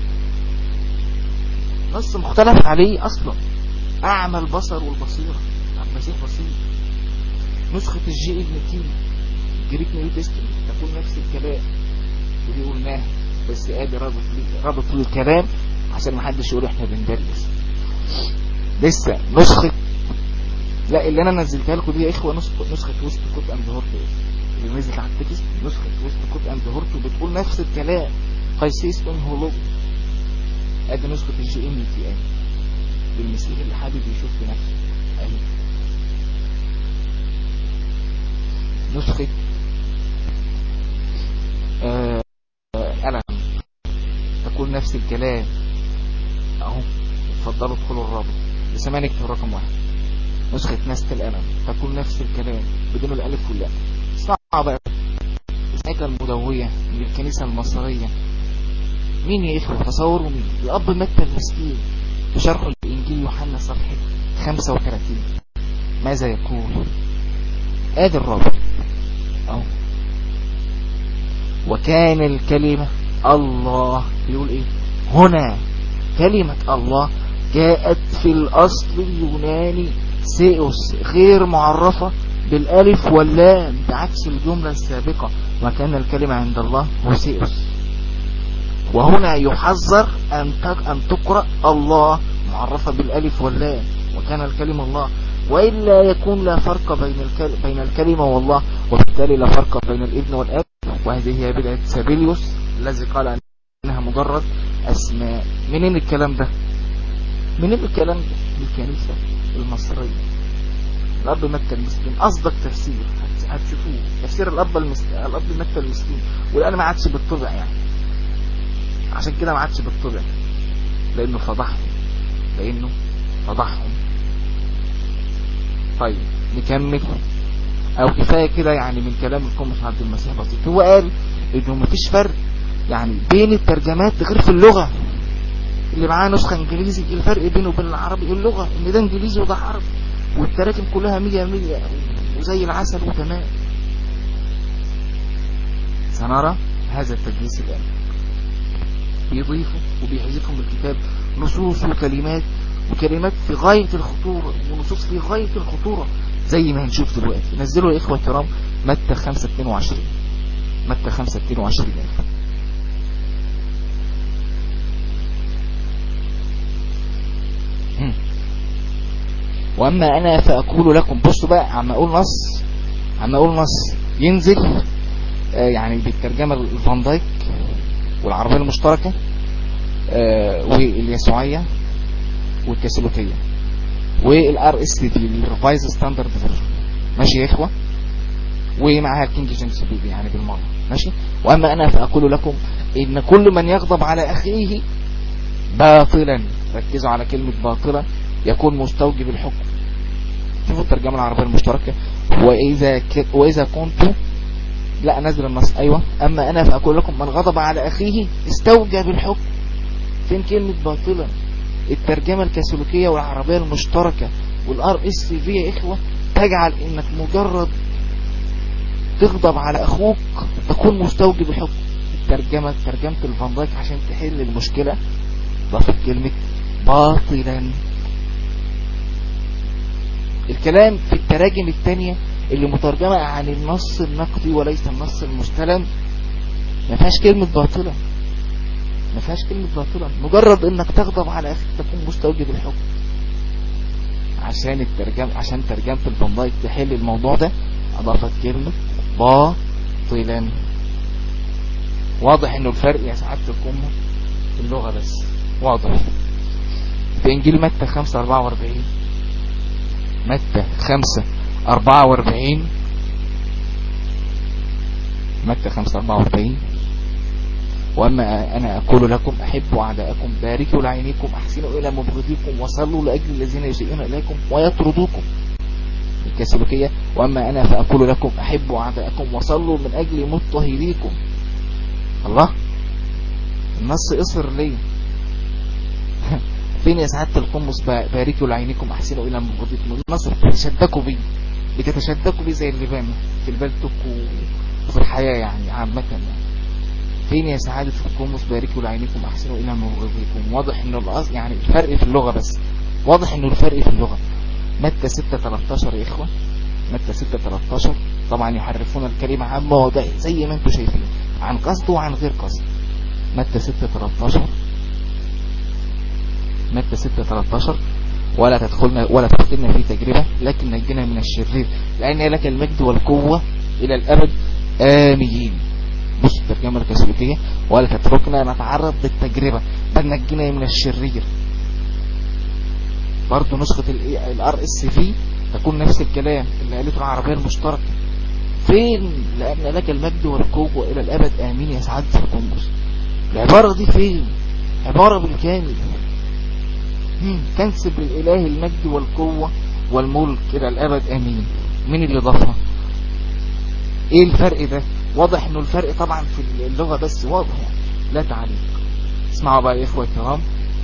نص مختلف عليه أصلا أعمى البصر والبصيرة المسيح بصير نسخة الجي ابن تي جريك نيو تستمنت تقول نفس الكلام ودي قلناها بس ادي رابط رابط الكلام عشان ما حدش يقول احنا بندرس لسه نسخة لا اللي انا نزلتها لكم دي يا اخوه نسخة نسخة ويست كوت اند هورتو اللي نزلت على التكست نسخة ويست كوت اند هورتو بتقول نفس الكلام قيسيس ان هولوج ادي نسخة الجي ام تي ان للمسيح اللي حابب يشوف في نفسه اهي نسخة آه ألم تقول نفس الكلام اهو اتفضلوا ادخلوا الرابط بسمان اكتب رقم واحد نسخة نست الألم تقول نفس الكلام بدون الألف واللام صعبة السنة المدوية للكنيسة المصرية مين يا إخوة تصوروا مين الأب متى المسكين في شرح الإنجيل يوحنا صفحة 35 ماذا يقول آدي الرابط أهو وكان الكلمة الله يقول ايه هنا كلمة الله جاءت في الأصل اليوناني سيئوس غير معرفة بالالف واللام بعكس الجملة السابقة وكان الكلمة عند الله هو سيئوس وهنا يحذر أن أن تقرأ الله معرفة بالالف واللام وكان الكلمة الله وإلا يكون لا فرق بين بين الكلمة والله وبالتالي لا فرق بين الابن والاب وهذه هي بدعة سابيليوس الذي قال انها مجرد اسماء منين الكلام ده منين الكلام ده بالكنيسة المصرية الاب مكة المسلم اصدق تفسير هتشوفوه تفسير الاب المسلم الاب مكة المسلم والان ما عادش بالطبع يعني عشان كده ما عادش بالطبع لانه فضحهم لانه فضحهم طيب نكمل او كفاية كده يعني من كلام القمص عبد المسيح بسيط هو قال انه مفيش فرق يعني بين الترجمات غير في اللغة اللي معاه نسخة انجليزي الفرق بينه وبين العربي اللغة ان ده انجليزي وده عربي والتراجم كلها مية مية وزي العسل وتمام سنرى هذا التدريس الآن بيضيفوا وبيحذفوا من الكتاب نصوص وكلمات وكلمات في غاية الخطورة ونصوص في غاية الخطورة زي ما هنشوف دلوقتي نزلوا يا إخوة الكرام متى 5 22 متى 5 22 يا إخوة واما انا فاقول لكم بصوا بقى عم اقول نص عم اقول نص ينزل آه يعني بالترجمة الفان دايك والعربية المشتركة آه واليسوعية والكاثوليكية والار اس دي الريفايز ستاندرد فيرجن ماشي يا اخوة ومعها الكينج جيمس بيبي يعني بالمرة ماشي واما انا فاقول لكم ان كل من يغضب على اخيه باطلا ركزوا على كلمة باطلا يكون مستوجب الحكم شوفوا الترجمة العربية المشتركة وإذا, ك... وإذا كنت لا نزل النص أيوة أما أنا فأقول لكم من غضب على أخيه استوجب الحكم فين كلمة باطلا الترجمة الكاثوليكية والعربية المشتركة والار اس في يا إخوة تجعل إنك مجرد تغضب على أخوك تكون مستوجب الحكم الترجمة ترجمة الفان دايك عشان تحل المشكلة ضافت كلمة باطلا الكلام في التراجم الثانية اللي مترجمة عن النص النقدي وليس النص المستلم ما فيهاش كلمة باطلة ما فيهاش كلمة باطلة مجرد انك تغضب على اخيك تكون مستوجب الحكم عشان الترجمة عشان ترجمة الفندايك تحل الموضوع ده اضافت كلمة باطلا واضح انه الفرق يا سعادة القمة في اللغة بس واضح في انجيل متى 5 44 متى 5 44 متى 5 44 وأما أنا أقول لكم أحبوا أعداءكم باركوا لعينيكم أحسنوا إلى مبغضيكم وصلوا لأجل الذين يسيئون إليكم ويطردوكم الكاثوليكية وأما أنا فأقول لكم أحبوا أعداءكم وصلوا من أجل مضطهديكم الله النص اصر ليه فين يا سعادة القمص باركوا لعينكم احسنوا الى مبغضكم النصر بتتشدكوا بيه بتتشدكوا بيه زي اللبان في البلتك وفي الحياة يعني عامة يعني فين يا سعادة القمص باركوا لعينكم احسنوا الى مبغضكم واضح انه الاصل يعني الفرق في اللغة بس واضح انه الفرق في اللغة متى 6 13 يا اخوة متى 6 13 طبعا يحرفون الكلمة عن مواضع زي ما انتم شايفين عن قصد وعن غير قصد متى 6 13 متى 6 13 ولا تدخلنا ولا تدخلنا في تجربة لكن نجنا من الشرير لأن لك المجد والقوة إلى الأبد آمين بص الترجمة الكاثوليكية ولا تتركنا نتعرض للتجربة بل نجنا من الشرير برضه نسخة الار اس في تكون نفس الكلام اللي قالته العربية المشتركة فين لأن لك المجد والقوة إلى الأبد آمين يا سعادة القنبس العبارة دي فين عبارة بالكامل تنسب للإله المجد والقوة والملك إلى الأبد أمين مين اللي ضافها ايه الفرق ده واضح انه الفرق طبعا في اللغة بس واضح يعني لا تعليق اسمعوا بقى يا اخوة الكرام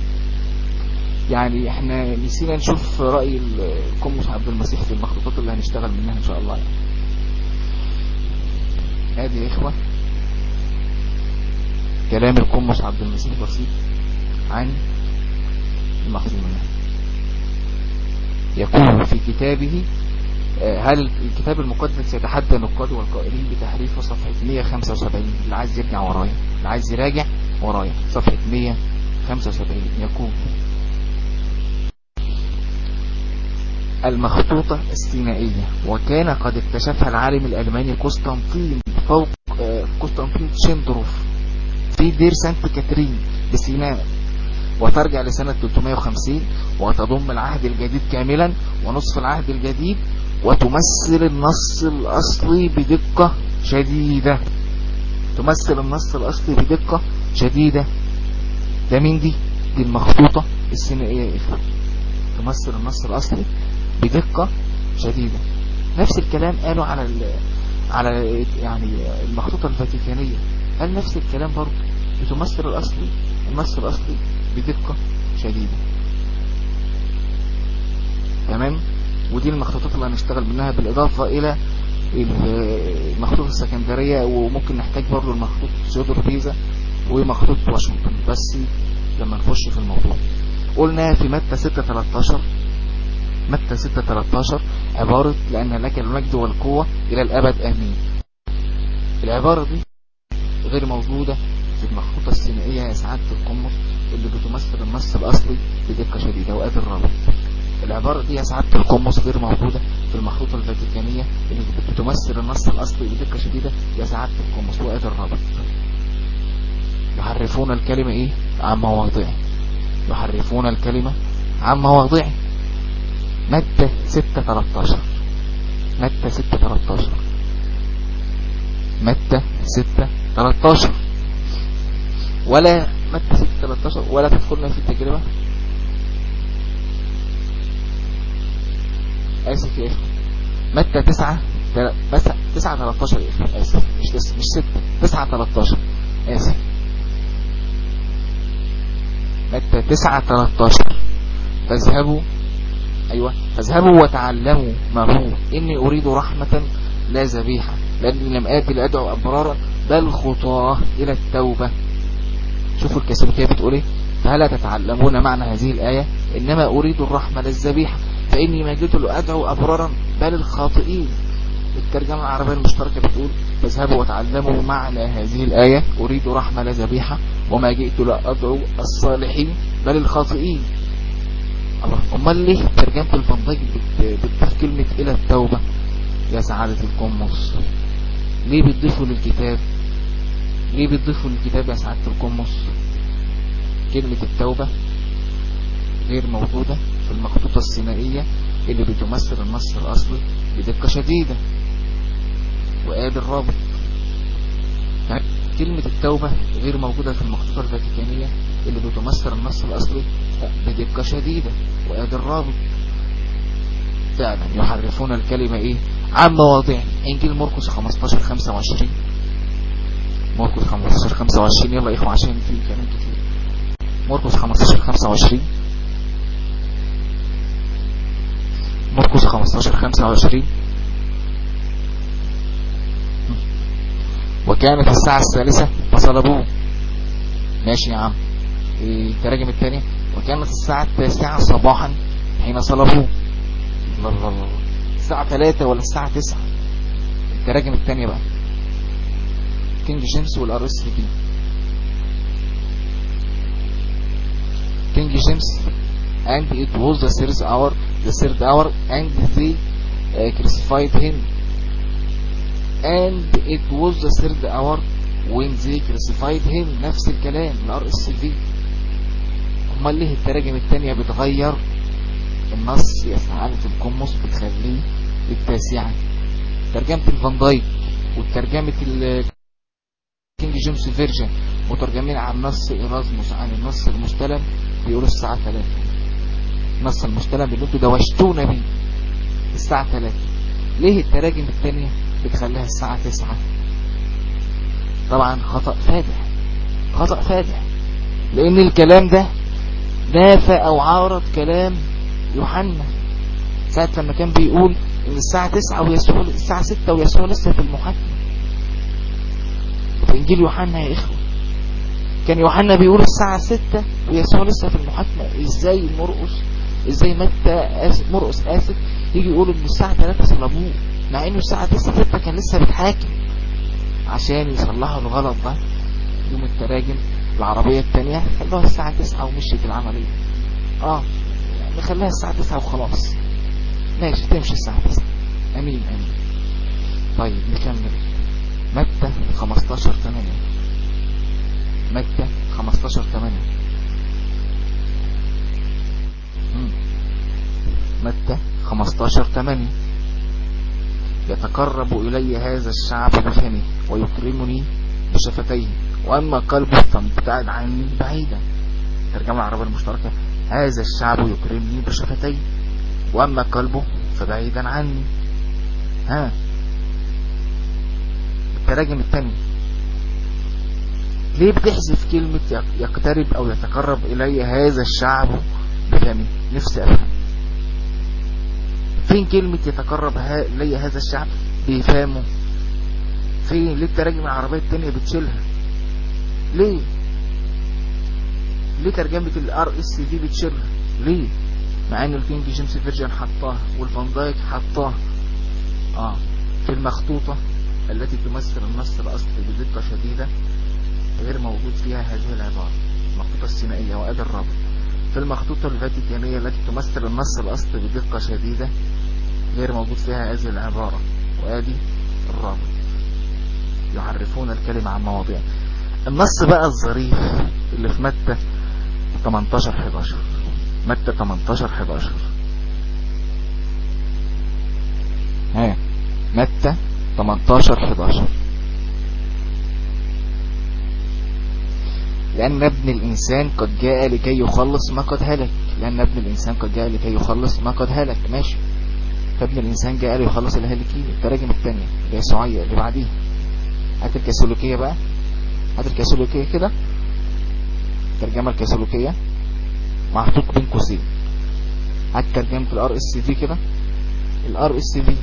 يعني احنا نسينا نشوف رأي القمص عبد المسيح في المخطوطات اللي هنشتغل منها ان شاء الله يعني ادي يا اخوة كلام القمص عبد المسيح بسيط عن المخزون منها يقول في كتابه هل الكتاب المقدس يتحدى نقاد والقائلين بتحريف صفحة 175 اللي عايز يرجع ورايا اللي عايز يراجع ورايا صفحة 175 يقول المخطوطة السينائية وكان قد اكتشفها العالم الألماني قسطنطين فوق قسطنطين تشندروف في دير سانت كاترين بسيناء وترجع لسنة 350 وتضم العهد الجديد كاملا ونصف العهد الجديد وتمثل النص الأصلي بدقة شديدة تمثل النص الأصلي بدقة شديدة ده مين دي دي المخطوطة السينائية يا إخوة تمثل النص الأصلي بدقة شديدة نفس الكلام قالوا على على يعني المخطوطة الفاتيكانية قال نفس الكلام برضه بتمثل الأصلي النص الأصلي بدقة شديدة تمام ودي المخطوطات اللي هنشتغل منها بالإضافة إلى المخطوط السكندرية وممكن نحتاج برضو المخطوط سيودور بيزا ومخطوط واشنطن بس لما نخش في الموضوع قلنا في متى 6 13 متى 6 13 عبارة لأن لك المجد والقوة إلى الأبد آمين العبارة دي غير موجودة في المخطوطة السينائية يا سعادة القمر اللي بتمثل النص الأصلي بدقة شديدة وقادر الرابط العبارة دي يا سعادة القمص غير موجودة في المخطوطة الفاتيكانية اللي بتمثل النص الأصلي بدقة شديدة يا سعادة القمص وقادر الرابط يحرفون الكلمة ايه عن مواضعه يحرفون الكلمة عن مواضعه مادة 6 13 مادة 6 13 مادة 6 13 ولا مادة 6 13 ولا تدخلنا في التجربة آسف يا إخوة مادة 9 بس 9 13 يا إخوة آسف مش مش 6 9 13 آسف متى 9 13 فاذهبوا أيوة فاذهبوا وتعلموا ما هو إني أريد رحمة لا ذبيحة لأني لم آتي لأدعو أبرارا بل خطاه إلى التوبة شوفوا الكسبكية بتقول إيه فهلا تتعلمون معنى هذه الآية إنما أريد الرحمة للذبيحة فإني ما جئت لأدعو أبرارا بل الخاطئين الترجمة العربية المشتركة بتقول فاذهبوا وتعلموا معنى هذه الآية أريد رحمة لذبيحة وما جئت لأدعو الصالحين بل الخاطئين الله أمال ليه ترجمة الفنضاج بتضيف كلمة إلى التوبة يا سعادة القمص ليه بتضيفوا للكتاب ليه بتضيفوا للكتاب يا سعادة القمص كلمة التوبة غير موجودة في المخطوطة السينائية اللي بتمثل النص الأصلي بدقة شديدة وقاد الرابط كلمة التوبة غير موجودة في المخطوطة الفاتيكانية اللي بتمثل النص الأصلي بدقة شديدة وقاد الرابط فعلا يحرفون الكلمة ايه عن مواضع انجيل مرقس 15 25 مرقس 15 25 يلا اخوة عشان في كلام كتير مرقس 15 25 مرقس 15 25 وكانت الساعة الثالثة فصلبوه ماشي يا عم التراجم الثانية وكانت الساعة التاسعة صباحا حين صلبوه الله الله الله الساعة 3 ولا الساعة 9 التراجم الثانية بقى كينج جيمس والار اس بي كينج جيمس and it was the third hour the third hour and they uh, crucified him and it was the third hour when they crucified him نفس الكلام الار اس في امال ليه التراجم الثانية بتغير النص يا سعادة القمص بتخليه التاسعة ترجمة الفان دايك وترجمة كينج جيمس فيرجن مترجمين عن نص إرازموس عن النص المستلم بيقولوا الساعة 3 النص المستلم اللي انتوا دوشتونا بيه الساعة 3 ليه التراجم الثانية بتخليها الساعة 9 طبعا خطأ فادح خطأ فادح لان الكلام ده نافى او عارض كلام يوحنا ساعة لما كان بيقول ان الساعة 9 ويسوع الساعة 6 ويسوع لسه في المحاكمة في انجيل يوحنا يا اخوة كان يوحنا بيقول الساعة 6 ويسوع لسه في المحاكمة ازاي مرقس ازاي متى آسف مرقس اسف يجي يقول ان الساعة 3 صلبوه مع انه الساعة 9 6 كان لسه بيتحاكم عشان يصلحوا الغلط ده يوم التراجم العربية التانية خلوها الساعة 9 ومشيت العملية اه نخليها الساعة 9 وخلاص ماشي تمشي الساعة 9 امين امين طيب نكمل متى 15 8 متى 15 8 متى 15 8 يتقرب إلي هذا الشعب بفمه ويكرمني بشفتيه وأما قلبه فمبتعد عني بعيدا ترجمة العربية المشتركة هذا الشعب يكرمني بشفتيه وأما قلبه فبعيدا عني ها التراجم الثاني ليه بتحذف كلمة يقترب أو يتقرب إلي هذا الشعب بفمه نفسي أفهم فين كلمة يتقرب إلي هذا الشعب بيفهموا فين ليه التراجم العربية التانية بتشيلها ليه ليه ترجمة الار اس دي بتشيلها ليه مع ان الكينج جيمس فيرجن حطاها والفان دايك حطاها اه في المخطوطة التي تمثل النص الاصلي بدقة شديدة غير موجود فيها هذه العبارة المخطوطة السينائية وادي الرابط في المخطوطة الفاتيكانية التي تمثل النص الاصلي بدقة شديدة غير موجود فيها هذه العبارة وادي الرابط يعرفون الكلمة عن مواضيع النص بقى الظريف اللي في متى 18 11 متى 18 11 ها متى 18 11 لأن ابن الإنسان قد جاء لكي يخلص ما قد هلك لأن ابن الإنسان قد جاء لكي يخلص ما قد هلك ماشي فابن الإنسان جاء ليخلص الهالكين التراجم الثانية اليسوعية اللي بعديها هات الكاثوليكية بقى هات الكاثوليكية كده الترجمة الكاثوليكية محطوط بين قوسين هات ترجمة الار اس في كده الار اس في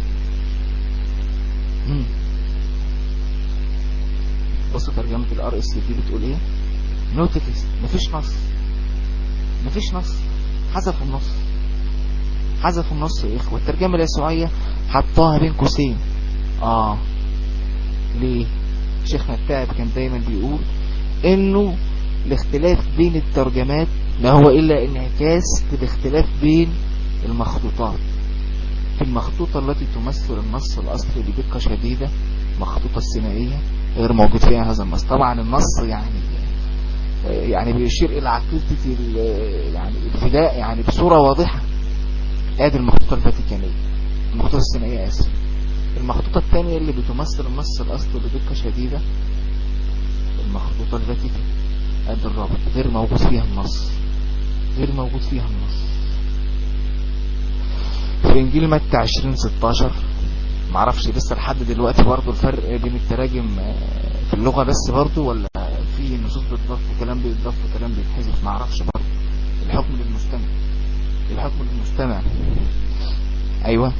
بصوا ترجمة الار اس في بتقول ايه نو تكست مفيش نص مفيش نص حذفوا النص حذفوا النص يا اخوة الترجمة اليسوعية حطاها بين قوسين اه ليه شيخنا التعب كان دايما بيقول انه الاختلاف بين الترجمات ما هو الا انعكاس الاختلاف بين المخطوطات في المخطوطة التي تمثل النص الاصلي بدقة شديدة المخطوطة السينائية غير موجود فيها هذا النص طبعا النص يعني يعني بيشير الى عقيدة يعني الفداء يعني بصورة واضحة ادي المخطوطة الفاتيكانية المخطوطة السينائية اسف المخطوطة الثانية اللي بتمثل النص الاصلي بدقة شديدة المخطوطة الفاتيكانية ادي الرابط غير موجود فيها النص غير موجود فيها النص في انجيل متى 20 16 معرفش لسه لحد دلوقتي برضو الفرق بين التراجم في اللغة بس برضو ولا في نصوص بتضاف وكلام بيتضاف وكلام بيتحذف معرفش برضو الحكم للمستمع الحكم للمستمع ايوه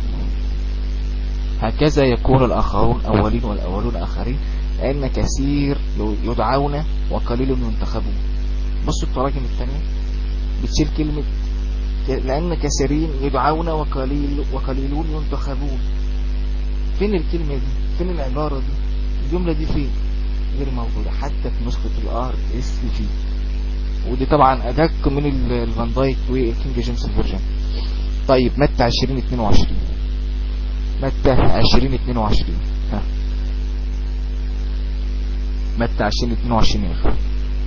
هكذا يكون الاخرون اولين والاولون اخرين لان كثير يدعون وقليل ينتخبون بصوا التراجم الثانية بتشيل كلمة لان كثيرين يدعون وقليل وقليلون ينتخبون فين الكلمة دي فين العبارة دي الجملة دي فين غير موجودة حتى في نسخة الار اس في ودي طبعا ادق من الفان دايك والكينج جيمس فيرجن طيب متى 20 22 متى 20 22 ها متى 20 22 يا اخوان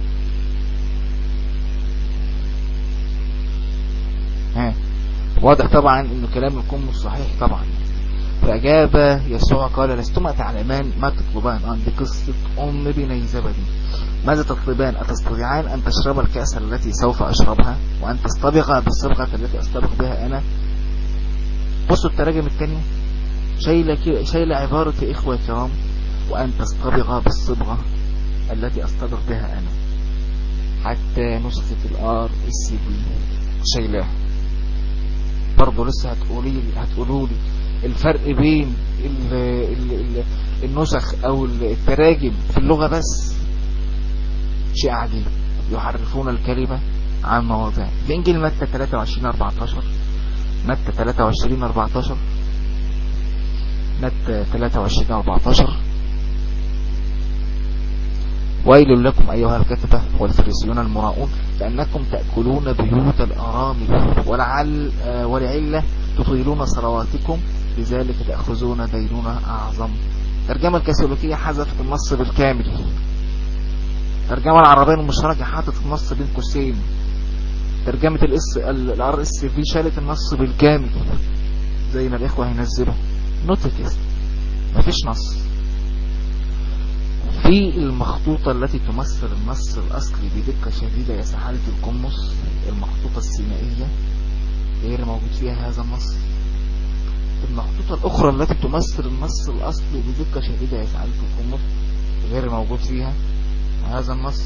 ها واضح طبعا انه كلام الكم صحيح طبعا فأجاب يسوع قال لستما تعلمان ما تطلبان آه دي قصة أم بني زبدي ماذا تطلبان أتستطيعان أن تشرب الكأس التي سوف أشربها وأن تصطبغ بالصبغة التي أصطبغ بها أنا بصوا التراجم الثانية شايلة شايلة عبارة إخوة كرام وأن تصطبغ بالصبغة التي أصطبغ بها أنا حتى نسخة الآر اس بي شايلاه برضه لسه هتقولي هتقولوا لي الفرق بين ال ال ال النسخ او التراجم في اللغة بس شيء عجيب يحرفون الكلمة عن مواضع في انجيل متى 23 14 متى 23 14 متى 23 14 ويل لكم أيها الكتبة والفريسيون المراؤون لأنكم تأكلون بيوت الأرامل ولعل ولعلة تطيلون صلواتكم لذلك تأخذون دينونة أعظم ترجمة الكاثوليكية حذفت النص بالكامل ترجمة العربية المشتركة حاطت النص بين قوسين ترجمة الاس الار اس في شالت النص بالكامل زي ما الاخوة هينزلوا نوتكست مفيش نص في المخطوطة التي تمثل النص الأصلي بدقة شديدة يا سحالة القمص المخطوطة السينائية غير موجود فيها هذا النص المخطوطة الأخرى التي تمثل النص الأصلي بدقة شديدة يا سحالة القمص غير موجود فيها هذا النص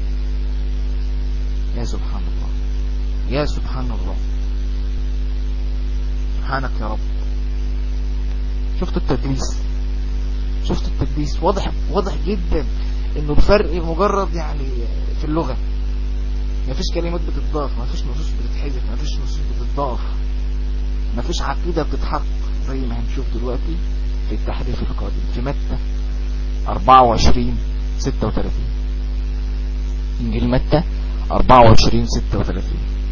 يا سبحان الله يا سبحان الله سبحانك يا رب شفت التدليس شفت التدليس واضح واضح جدا انه الفرق مجرد يعني في اللغة مفيش كلمات بتتضاف مفيش نصوص بتتحذف مفيش نصوص بتتضاف مفيش عقيدة بتتحط زي ما هنشوف دلوقتي في التحريف القادم في متى 24 36 انجيل متى 24 36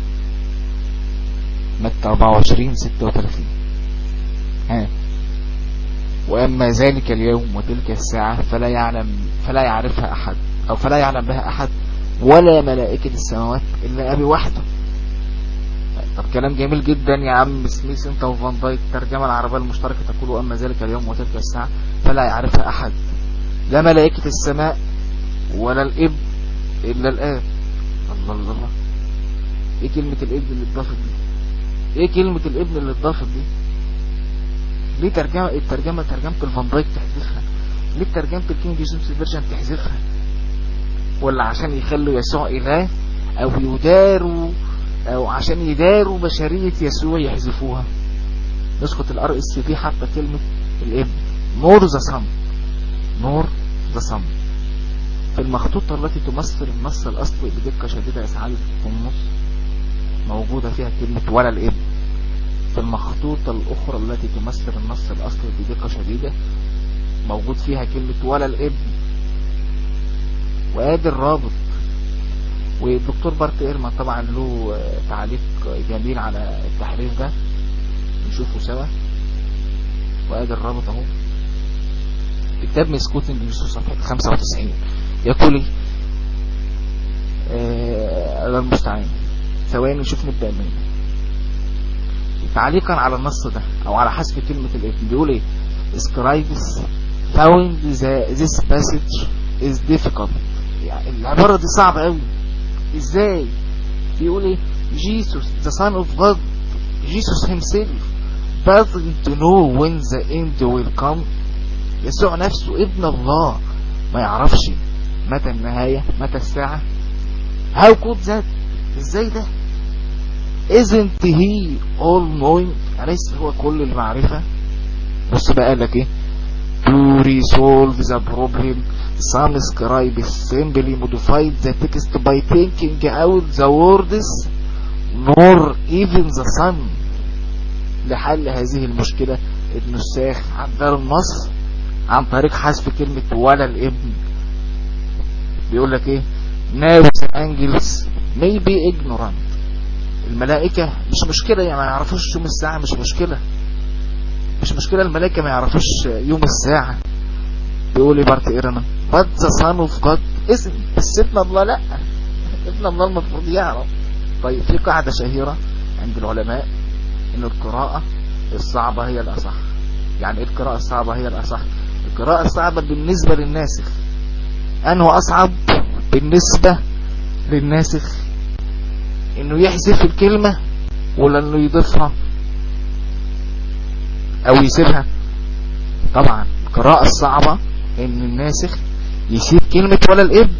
متى 24 36 ها وأما ذلك اليوم وتلك الساعة فلا يعلم فلا يعرفها أحد أو فلا يعلم بها أحد ولا ملائكة السماوات إلا أبي وحده طب كلام جميل جدا يا عم سميث انت وفان دايك الترجمة العربية المشتركة تقول أما ذلك اليوم وتلك الساعة فلا يعرفها أحد لا ملائكة السماء ولا الإب إلا الآب الله الله الله ايه كلمة الابن اللي اتضافت دي ايه كلمة الابن اللي اتضافت دي ليه ترجمة الترجمة ترجمة الفان دايك تحذفها ليه ترجمة الكينج جيمس فيرجن تحذفها ولا عشان يخلوا يسوع إله أو يداروا أو عشان يداروا بشرية يسوع يحذفوها نسخة الار اس في حتى كلمة الابن نور ذا صم نور ذا صم في المخطوطة التي تمثل النص الأصلي بدقة شديدة إسعاد في النص موجودة فيها كلمة ولا الابن في المخطوطة الأخرى التي تمثل النص الأصلي بدقة شديدة موجود فيها كلمة ولا الابن وادي الرابط والدكتور بارت إيرمان طبعا له تعليق جميل على التحريف ده نشوفه سوا وادي الرابط اهو كتاب مسكوتنج يوسف صفحة 95 يقول لي آه المستعين ثواني نشوف نبدأ منين تعليقا على النص ده او على حسب كلمة الابن بيقول ايه scribes found the, this passage is difficult يعني العبارة دي صعبة قوي ازاي بيقول ايه Jesus the son of God Jesus himself doesn't know when the end will come يسوع نفسه ابن الله ما يعرفش متى النهاية متى الساعة how could that ازاي ده isn't he all knowing أليس هو كل المعرفة بص بقى قال لك ايه to resolve the problem some scribes simply modified the text by taking out the words nor even the sun لحل هذه المشكلة النساخ عدلوا النص عن طريق حذف كلمة ولا الابن بيقول لك ايه now the angels may be ignorant الملائكة مش مشكلة يعني ما يعرفوش يوم الساعة مش مشكلة مش مشكلة الملائكة ما يعرفوش يوم الساعة بيقول لي بارت ايرنا but the son of God اسم بس ابن الله لا ابن الله المفروض يعرف طيب في قاعدة شهيرة عند العلماء ان القراءة الصعبة هي الأصح يعني ايه القراءة الصعبة هي الأصح القراءة الصعبة بالنسبة للناسخ أنه أصعب بالنسبة للناسخ انه يحذف الكلمة ولا انه يضيفها او يسيبها طبعا القراءة الصعبة ان الناسخ يسيب كلمة ولا الابن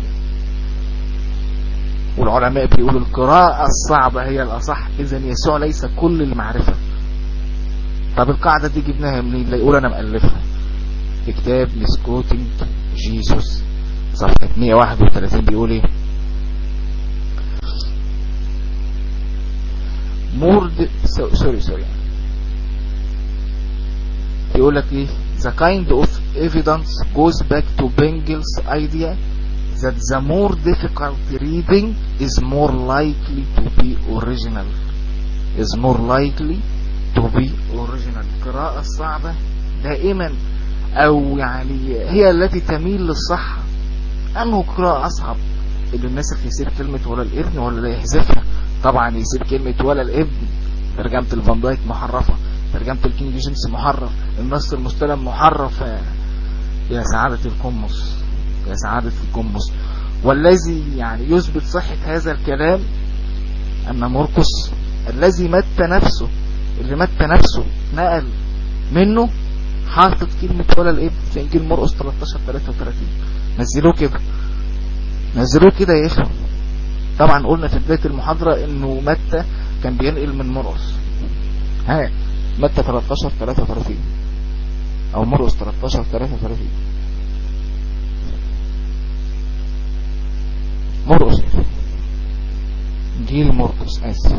والعلماء بيقولوا القراءة الصعبة هي الأصح إذا يسوع ليس كل المعرفة طب القاعدة دي جبناها منين لا يقول أنا مألفها في كتاب مسكوتنج جيسوس صفحة 131 بيقول ايه مورد سوري سوري يقول لك ايه the kind of evidence goes back to Bengel's idea that the more difficult reading is more likely to be original is more likely to be original القراءة الصعبة دائما او يعني هي التي تميل للصحة انه قراءة اصعب اللي الناس يسيب كلمة ولا الابن ولا لا يحذفها طبعا يسيب كلمة ولا الابن ترجمة الفان دايك محرفة ترجمة الكينج جيمس محرف النص المستلم محرف يا سعادة القمص يا سعادة القمص والذي يعني يثبت صحة هذا الكلام أن مرقس الذي مت نفسه اللي مت نفسه نقل منه حاطط كلمة ولا الابن في انجيل مرقس 13 33 نزلوه كده نزلوه كده يا اخوة طبعا قلنا في بداية المحاضرة انه متى كان بينقل من مرقس ها متى 13 33 او مرقس 13 33 مرقس انجيل مرقس اسف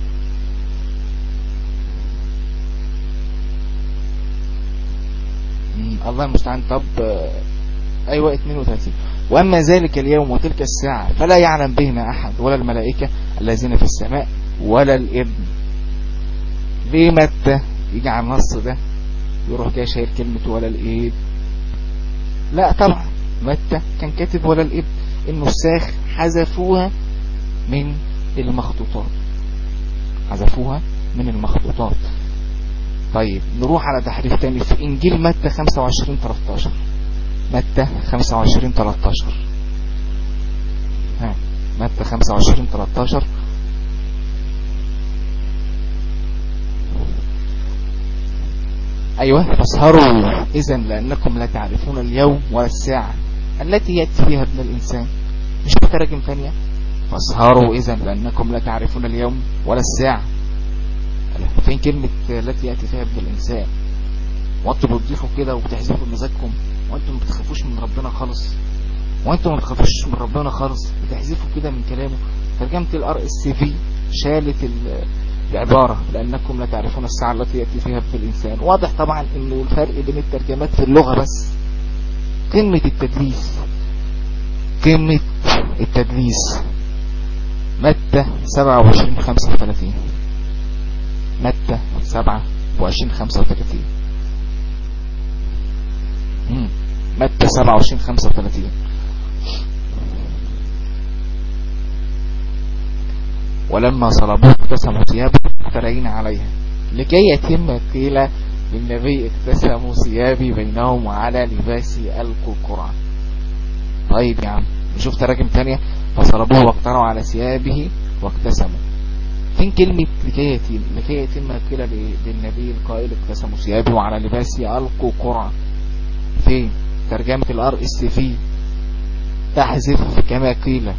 الله المستعان طب ايوه 32 واما ذلك اليوم وتلك الساعة فلا يعلم بهما احد ولا الملائكة الذين في السماء ولا الابن ليه متى يجي على النص ده يروح جاي شايل كلمة ولا الابن لا طبعا متى كان كاتب ولا الابن النساخ حذفوها من المخطوطات حذفوها من المخطوطات طيب نروح على تحريف تاني في انجيل متى 25 13 متى 25 13 ها متى 25 13 ايوه فاسهروا اذا لانكم لا تعرفون اليوم ولا الساعة التي يأتي فيها ابن الانسان مش بترجم ثانية فاسهروا اذا لانكم لا تعرفون اليوم ولا الساعة فين كلمة التي يأتي فيها ابن الانسان وانتم بتضيفوا كده وبتحذفوا مزاجكم وانتم ما بتخافوش من ربنا خالص وانتم ما بتخافوش من ربنا خالص بتحذفوا كده من كلامه ترجمة الار اس في شالت العبارة لأنكم لا تعرفون الساعة التي يأتي فيها ابن الإنسان واضح طبعا أنه الفرق بين الترجمات في اللغة بس قمة التدليس قمة التدليس متى 27 35 متى 27 35 متى 27 35 ولما صلبوه اقتسموا ثيابه مفترين عليها لكي يتم قيل للنبي اقتسموا ثيابي بينهم وعلى لباسي ألقوا القرآن طيب يا عم نشوف تراجم تانية فصلبوه واقتروا على ثيابه واقتسموا فين كلمة لكي يتم لكي يتم قيل للنبي القائل اقتسموا ثيابه وعلى لباسي ألقوا قرآن فين ترجمة الار اس في تحذف كما قيل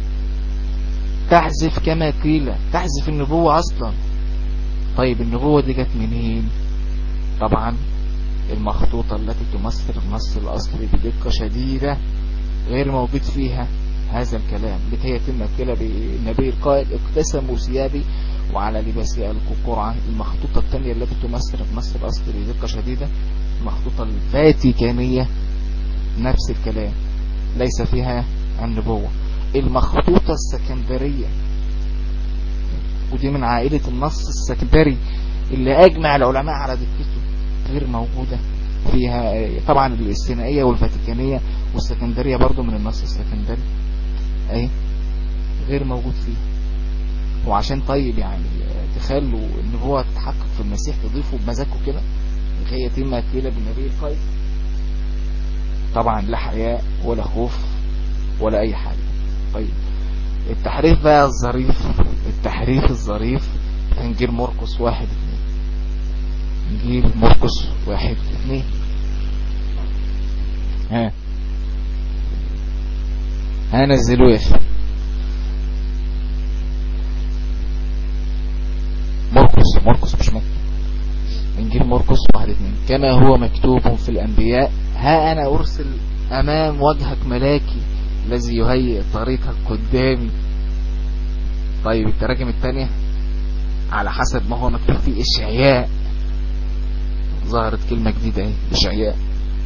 تحذف كما قيل تحذف النبوة اصلا طيب النبوة دي جت منين طبعا المخطوطة التي تمثل النص الاصلي بدقة شديدة غير موجود فيها هذا الكلام لكي يتم قيل بالنبي القائل اقتسموا ثيابي وعلى لباسي ألقوا قرعة المخطوطة الثانية التي تمثل النص الاصلي بدقة شديدة المخطوطة الفاتيكانية نفس الكلام ليس فيها النبوة المخطوطة السكندرية ودي من عائلة النص السكندري اللي أجمع العلماء على دقته غير موجودة فيها طبعا الاستنائية والفاتيكانية والسكندرية برضو من النص السكندري اي غير موجود فيها وعشان طيب يعني تخلوا ان هو تحقق في المسيح تضيفوا بمزاجكم كده لكي يتم أكيلة بالنبي القائد طبعا لا حياء ولا خوف ولا اي حاجة طيب التحريف بقى الظريف التحريف الظريف انجيل مرقس واحد اتنين انجيل مرقس واحد اتنين ها ها نزلوا يا اخي مرقس مرقس مش مكتوب انجيل مرقس واحد اتنين كما هو مكتوب في الانبياء ها انا ارسل امام وجهك ملاكي الذي يهيئ طريقك قدامي طيب التراجم الثانية على حسب ما هو مكتوب في اشعياء ظهرت كلمة جديدة اهي اشعياء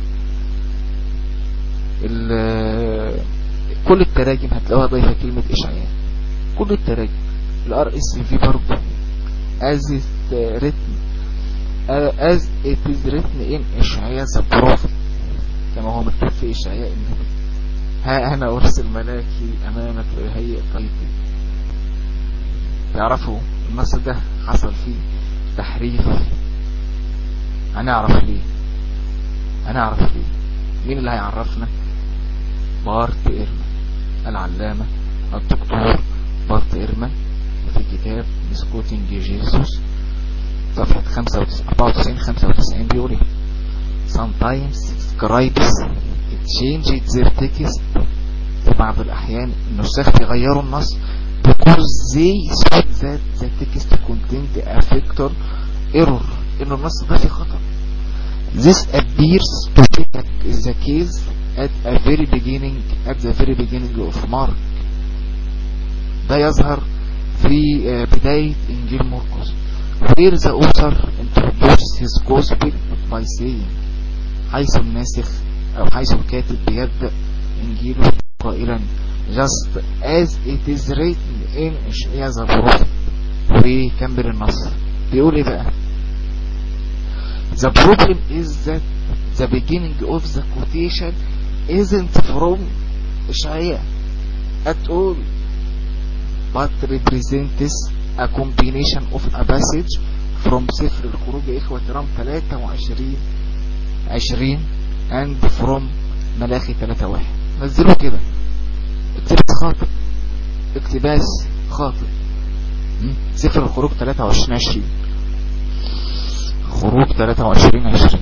كل التراجم هتلاقوها ضايفة كلمة اشعياء كل التراجم الار اس في برضه as is written as it is written in اشعياء the prophet كما هو مكتوب في اشعياء النبي ها انا ارسل ملاكي امامك ليهيئ طريقي تعرفوا النص ده حصل فيه تحريف هنعرف ليه هنعرف ليه مين اللي هيعرفنا بارت إيرمان العلامة الدكتور بارت إيرمان في كتاب مسكوتنج جيسوس صفحة 94 95 بيقول ايه sometimes scribes change their text في بعض الأحيان النساخ بيغيروا النص because they thought that the text contained a factor error إن النص ده فيه خطأ this appears to be the case at a very beginning at the very beginning of Mark ده يظهر في بداية إنجيل مرقس where the author introduces his gospel by saying حيث الناسخ أو حيث الكاتب بيبدأ إنجيله قائلا just as it is written in Isaiah the prophet ويكمل النص بيقول ايه بقى the problem is that the beginning of the quotation isn't from Isaiah at all but represents a combination of a passage from سفر الخروج يا إخوة رام 23 20 and from ملاخي 3 نزلوا كده اقتباس خاطئ اقتباس خاطئ سفر الخروج 23 20 خروج 23 20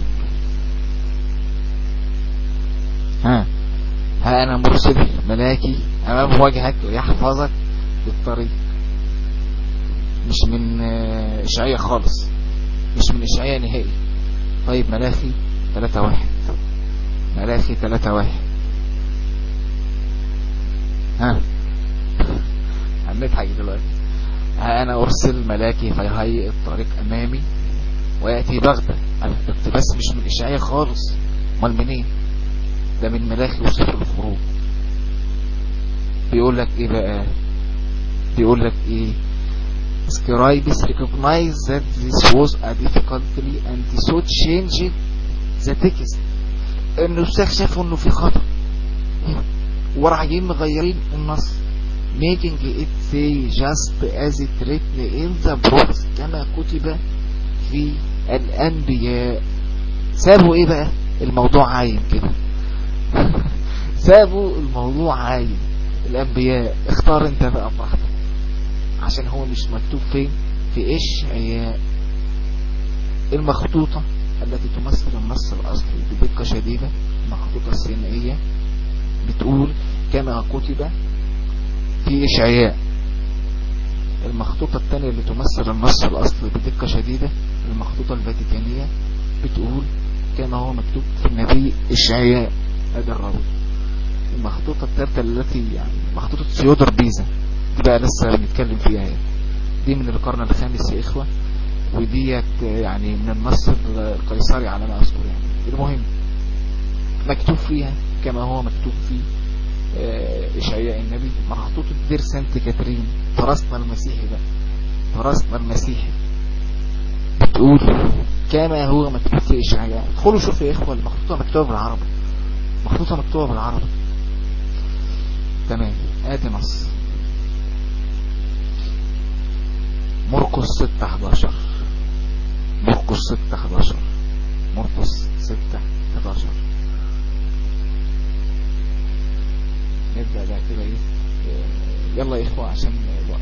ها ها انا مرسل ملاكي امام وجهك ويحفظك بالطريق مش من اشعية خالص مش من اشعية نهائي طيب ملاخي 3 واحد ملاخي 3 واحد ها عملت حاجة دلوقتي ها انا ارسل ملاكي فيهيئ الطريق امامي ويأتي بغدة الاقتباس مش من اشعية خالص امال منين ده من ملاخي وسفر الخروج بيقول لك ايه بقى بيقول لك ايه scribes recognize that this was a difficulty and so changed the text النساخ شافوا انه في خطأ وراجعين مغيرين النص making it say just as it written in the books كما كتب في الانبياء سابوا ايه بقى الموضوع عايم كده سابوا الموضوع عايم الانبياء اختار انت بقى براحتك عشان هو مش مكتوب فين في اشعياء المخطوطة التي تمثل النص الاصلي بدقة شديدة المخطوطة السينائية بتقول كما كتب في اشعياء المخطوطة الثانية اللي تمثل النص الاصلي بدقة شديدة المخطوطة الفاتيكانية بتقول كما هو مكتوب في النبي اشعياء هذا الرابط المخطوطة الثالثة التي يعني مخطوطة سيودر بيزا دي بقى لسه بنتكلم فيها هي. دي من القرن الخامس يا إخوة وديت يعني من النص القيصري على ما أذكر يعني المهم مكتوب فيها كما هو مكتوب في إشعياء النبي مخطوطة دير سانت كاترين طرسنا المسيحي ده طرسنا المسيحي بتقول كما هو مكتوب في إشعياء ادخلوا شوفوا يا إخوة المخطوطة مكتوبة بالعربي مخطوطة مكتوبة بالعربي تمام ادي نص مرقس 6 11 مرقس 6 11 مرقس 6 11 نبدأ بقى كده ايه يلا يا اخوة عشان الوقت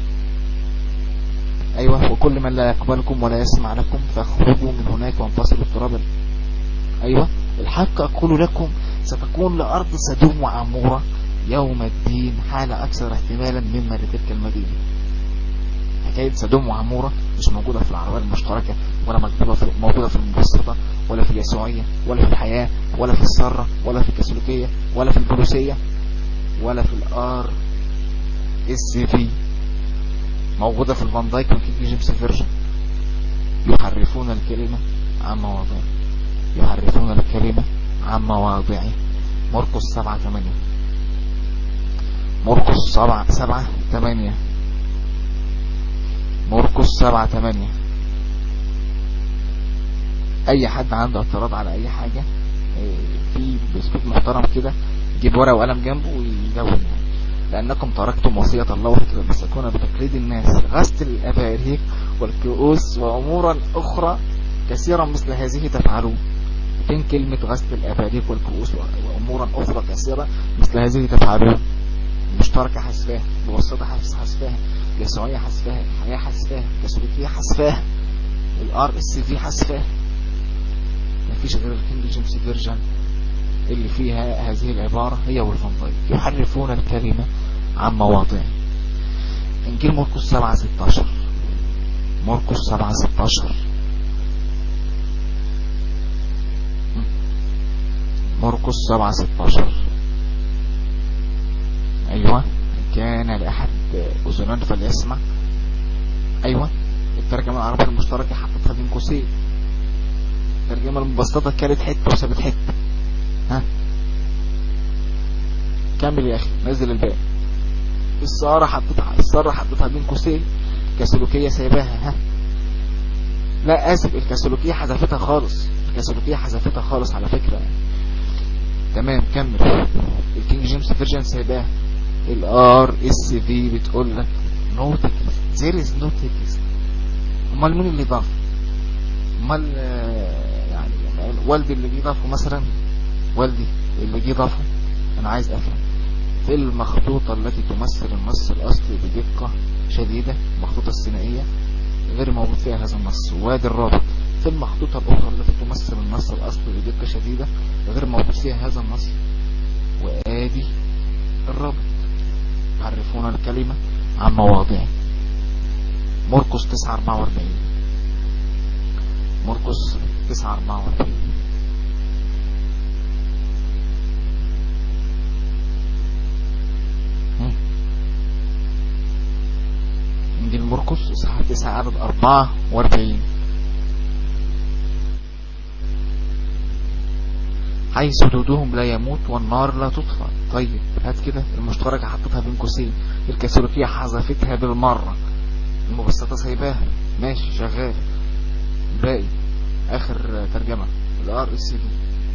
ايوه وكل من لا يقبلكم ولا يسمع لكم فاخرجوا من هناك وانفصلوا التراب ايوه الحق اقول لكم ستكون لارض سدوم وعمورة يوم الدين حالة اكثر احتمالا مما لتلك المدينة حكاية سدوم وعمورة مش موجودة في العربية المشتركة ولا موجودة في, موجودة في المبسطة ولا في اليسوعية ولا في الحياة ولا في السرة ولا في الكاثوليكية ولا في البوليسية ولا في الار اس في موجودة في الفان دايك وكينج جيمس فيرجن يحرفون الكلمة عن مواضعه يحرفون الكلمة عن مواضعه مرقس سبعة ثمانية مرقس سبعة سبعة ثمانية مرقس سبعة ثمانية اي حد عنده اعتراض على اي حاجة في بسكوت محترم كده يجيب ورقة وقلم جنبه ويجاوب يعني لأنكم تركتم وصية الله وتتمسكون بتقليد الناس غسل الأباريك والكؤوس وأمورا أخرى كثيرا مثل هذه تفعلون فين كلمة غسل الأباريك والكؤوس وأمورا أخرى كثيرة مثل هذه تفعلون المشتركة حسفاها الوسطة حسفاها اليسوعية حسفاها الحياة حسفاها الكاثوليكية حسفاها الار اس في حسفاها مفيش غير الكينج جيمس فيرجن اللي فيها هذه العبارة هي والفنطيق يحرفون الكلمة عن مواضعه انجيل مرقس 7 16 مرقس 7 16 مرقس 7 16 ايوه كان لاحد اذنان فليسمع ايوه الترجمة العربية المشتركة حطتها بين قوسين الترجمة المبسطة كانت حتة وسابت حتة ها كمل يا اخي نزل الباقي السارة حطتها السارة حطتها بين قوسين كسلوكية سايباها ها لا اسف الكسلوكية حذفتها خالص الكسلوكية حذفتها خالص على فكرة تمام كمل الكينج جيمس فيرجن سايباها الار اس في بتقول لك نو تكست there is no text امال مين اللي ضاف امال يعني والدي اللي جه ضافه مثلا والدي اللي جه ضافه انا عايز افهم في المخطوطة التي تمثل النص الاصلي بدقة شديدة المخطوطة السينائية غير موجود فيها هذا النص وادي الرابط في المخطوطة الاخرى التي تمثل النص الاصلي بدقة شديدة غير موجود فيها هذا النص وادي الرابط يعرفون الكلمة عن مواضعه مرقس 944 مرقس 944 انجيل مرقس اصحاح 9 عدد 44 حيث دودهم لا يموت والنار لا تطفى طيب هات كده المشتركة حطتها بين قوسين الكاثوليكية حذفتها بالمرة المبسطة سايباها ماشي شغال باقي اخر ترجمة الار اس دي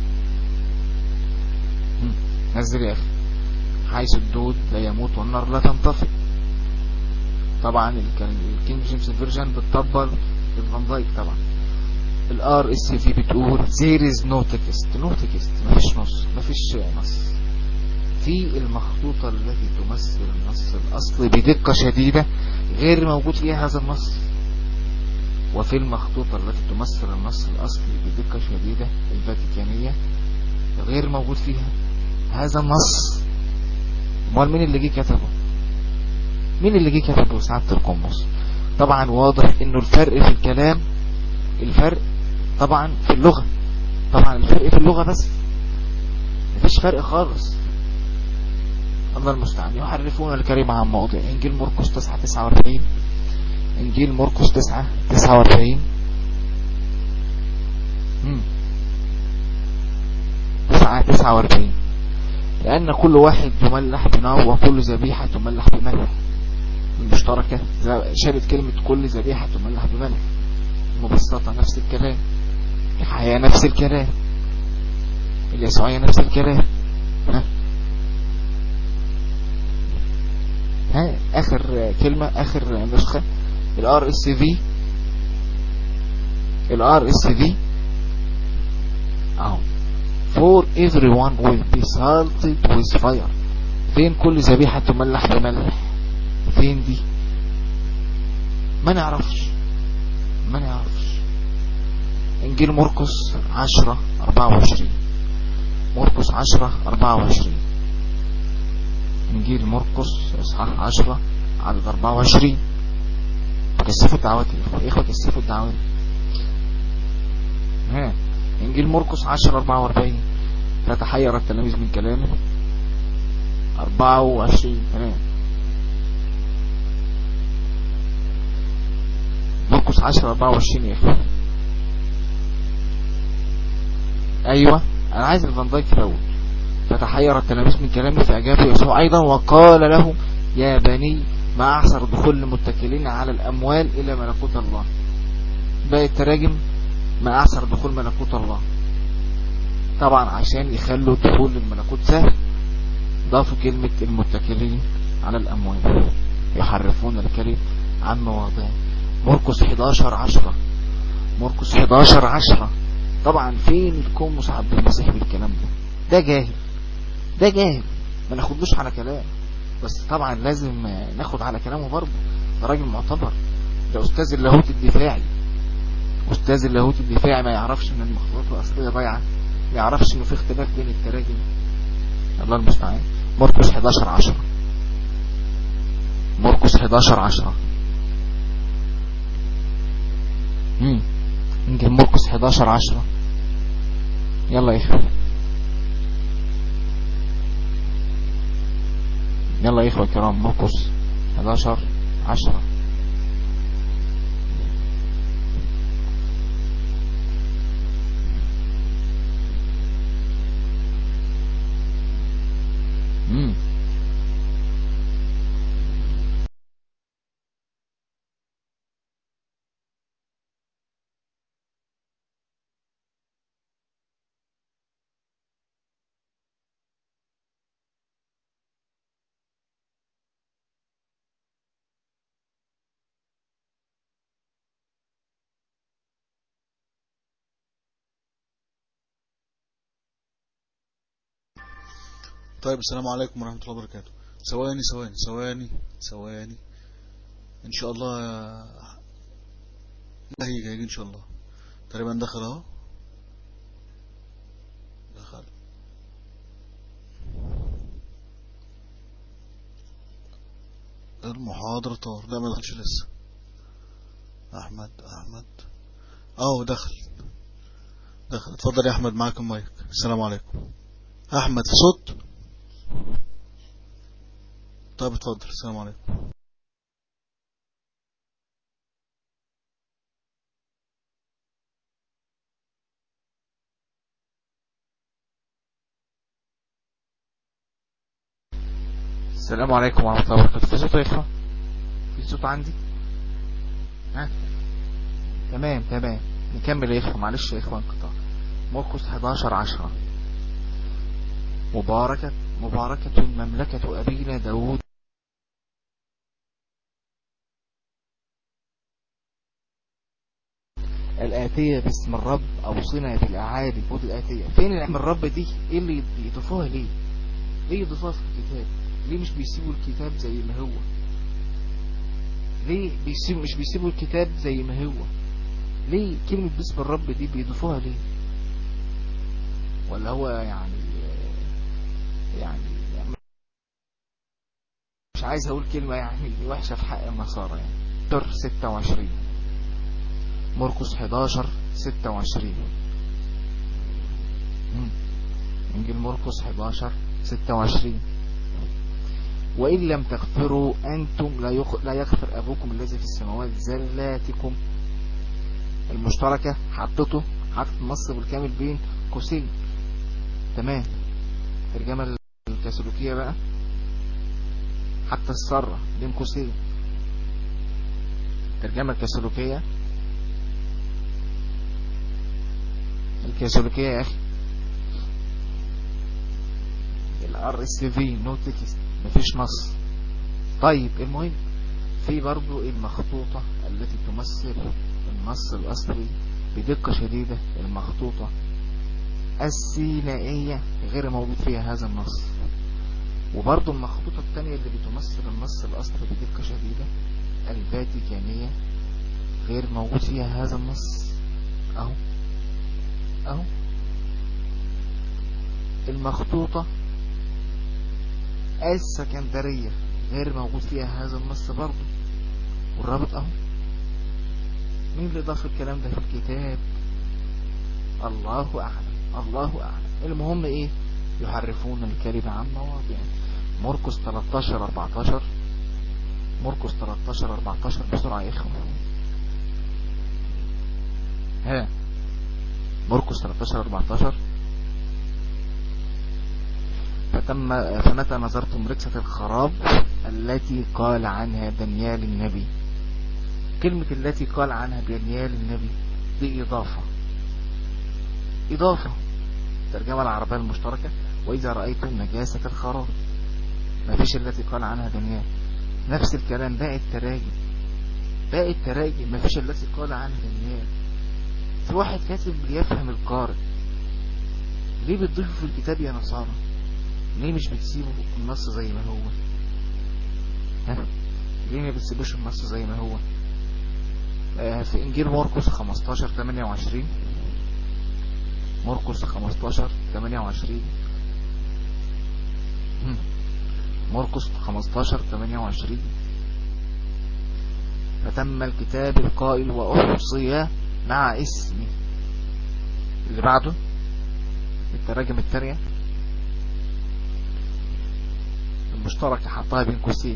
نزل يا اخي حيث الدود لا يموت والنار لا تنطفئ طبعا الكينج جيمس فيرجن بتطبق الفان دايك طبعا الار اس في بتقول there is no text no text مفيش نص مفيش نص في المخطوطة التي تمثل النص الأصلي بدقة شديدة غير موجود فيها هذا النص وفي المخطوطة التي تمثل النص الأصلي بدقة شديدة الفاتيكانية غير موجود فيها هذا النص امال مين اللي جه كتبه مين اللي جه كتبه سعادة القمص طبعا واضح انه الفرق في الكلام الفرق طبعا في اللغة طبعا الفرق في اللغة بس مفيش فرق خالص الله المستعان يحرفون الكلمة عن مواضع انجيل مرقس 9 49 انجيل مرقس 9 49 9 49 لأن كل واحد يملح بنار وكل ذبيحة تملح بملح المشتركة شالت كلمة كل ذبيحة تملح بملح مبسطة نفس الكلام الحياة نفس الكلام اليسوعية نفس الكلام ها ها اخر كلمة اخر نسخة الار اس في الار اس في اهو for everyone will be salted with fire فين كل ذبيحة تملح بملح فين دي ما نعرفش ما نعرفش انجيل مرقس عشرة اربعة وعشرين مرقس عشرة اربعة وعشرين انجيل مرقس اصحاح عشرة عدد اربعة وعشرين كثفوا الدعوات يا اخوة كثفوا الدعوات ها انجيل مرقس عشرة اربعة واربعين فتحير التلاميذ من كلامه اربعة وعشرين تمام مرقس عشرة اربعة وعشرين يا اخوة ايوه انا عايز الفاندايك الاول فتحير التلاميذ من كلامه فأجابه يسوع أيضا وقال له يا بني ما أحسر دخول المتكلين على الأموال إلى ملكوت الله باقي التراجم ما أحسر دخول ملكوت الله طبعا عشان يخلوا دخول الملكوت سهل ضافوا كلمة المتكلين على الأموال يحرفون الكلم عن مواضعه مرقس 11 10 مرقس 11 10 طبعا فين الكوموس عبد المسيح بالكلام ده ده جاهل ده جاهل ما ناخدلوش على كلام بس طبعا لازم ناخد على كلامه برضه ده راجل معتبر ده استاذ اللاهوت الدفاعي استاذ اللاهوت الدفاعي ما يعرفش ان المخطوطات الاصليه ضايعه ما يعرفش انه في اختلاف بين التراجم الله المستعان مرقس 11 10 مرقس 11 10 امم انجيل مرقس 11 10 يلا يا اخوان يلا يا إخوة الكرام مرقس 11 10 امم طيب السلام عليكم ورحمة الله وبركاته ثواني ثواني ثواني ثواني ان شاء الله ده هيجي هيجي ان شاء الله تقريبا دخل اهو دخل المحاضرة طار لا ما دخلش لسه احمد احمد اهو دخل دخل اتفضل يا احمد معاك المايك السلام عليكم احمد في صوت طيب اتفضل السلام عليكم السلام عليكم ورحمة الله وبركاته في صوت يا إخوة في صوت عندي ها تمام تمام نكمل يا إخوة معلش يا إخوة انقطاع مرقس 11 10 مباركة مباركة مملكة أبينا داود الآتية باسم الرب أوصنا بالأعادي البوت الآتية فين الاسم الرب دي إيه اللي يضيفوها ليه ليه يضيفوها في الكتاب ليه مش بيسيبوا الكتاب زي ما هو ليه بيسيب مش بيسيبوا الكتاب زي ما هو ليه كلمة باسم الرب دي بيضيفوها ليه ولا هو يعني يعني مش عايز اقول كلمة يعني وحشة في حق النصارى يعني در 26 مرقس 11 26 انجيل مرقس 11 26 وإن لم تغفروا أنتم لا لا يغفر أبوكم الذي في السماوات زلاتكم المشتركة حطته حطت النص بالكامل بين قوسين تمام ترجمة الكاثوليكية بقى حتى السرة بين قوسين الترجمة الكاثوليكية الكاثوليكية يا أخي الار اس في نو تكست مفيش نص طيب المهم في برضو المخطوطة التي تمثل النص الأصلي بدقة شديدة المخطوطة السينائية غير موجود فيها هذا النص وبرضو المخطوطة الثانية اللي بتمثل النص الأصلي بدقة شديدة الفاتيكانية غير موجود فيها هذا النص اهو اهو المخطوطة السكندرية غير موجود فيها هذا النص برضو والرابط اهو مين اللي ضاف الكلام ده في الكتاب الله اعلم الله اعلم المهم ايه يحرفون الكلمة عن مواضعه مرقس 13 14 مرقس 13 14 بسرعة يا اخوة ها مرقس 13 14 فتم فمتى نظرتم ركسة الخراب التي قال عنها دانيال النبي كلمة التي قال عنها دانيال النبي دي إضافة إضافة ترجمة العربية المشتركة وإذا رأيتم نجاسة الخراب ما فيش التي قال عنها دانيال نفس الكلام باقي التراجم باقي التراجم ما فيش التي قال عنها دانيال في واحد كاتب بيفهم القارئ ليه بتضيفوا في الكتاب يا نصارى ليه مش بتسيبوا النص زي ما هو ها ليه ما بتسيبوش النص زي ما هو آه في انجيل مرقس 15 28 مرقس 15 28 مرقس 15 28 فتم الكتاب القائل وأحصي مع اسمي اللي بعده التراجم التانية المشتركة حطها بين قوسين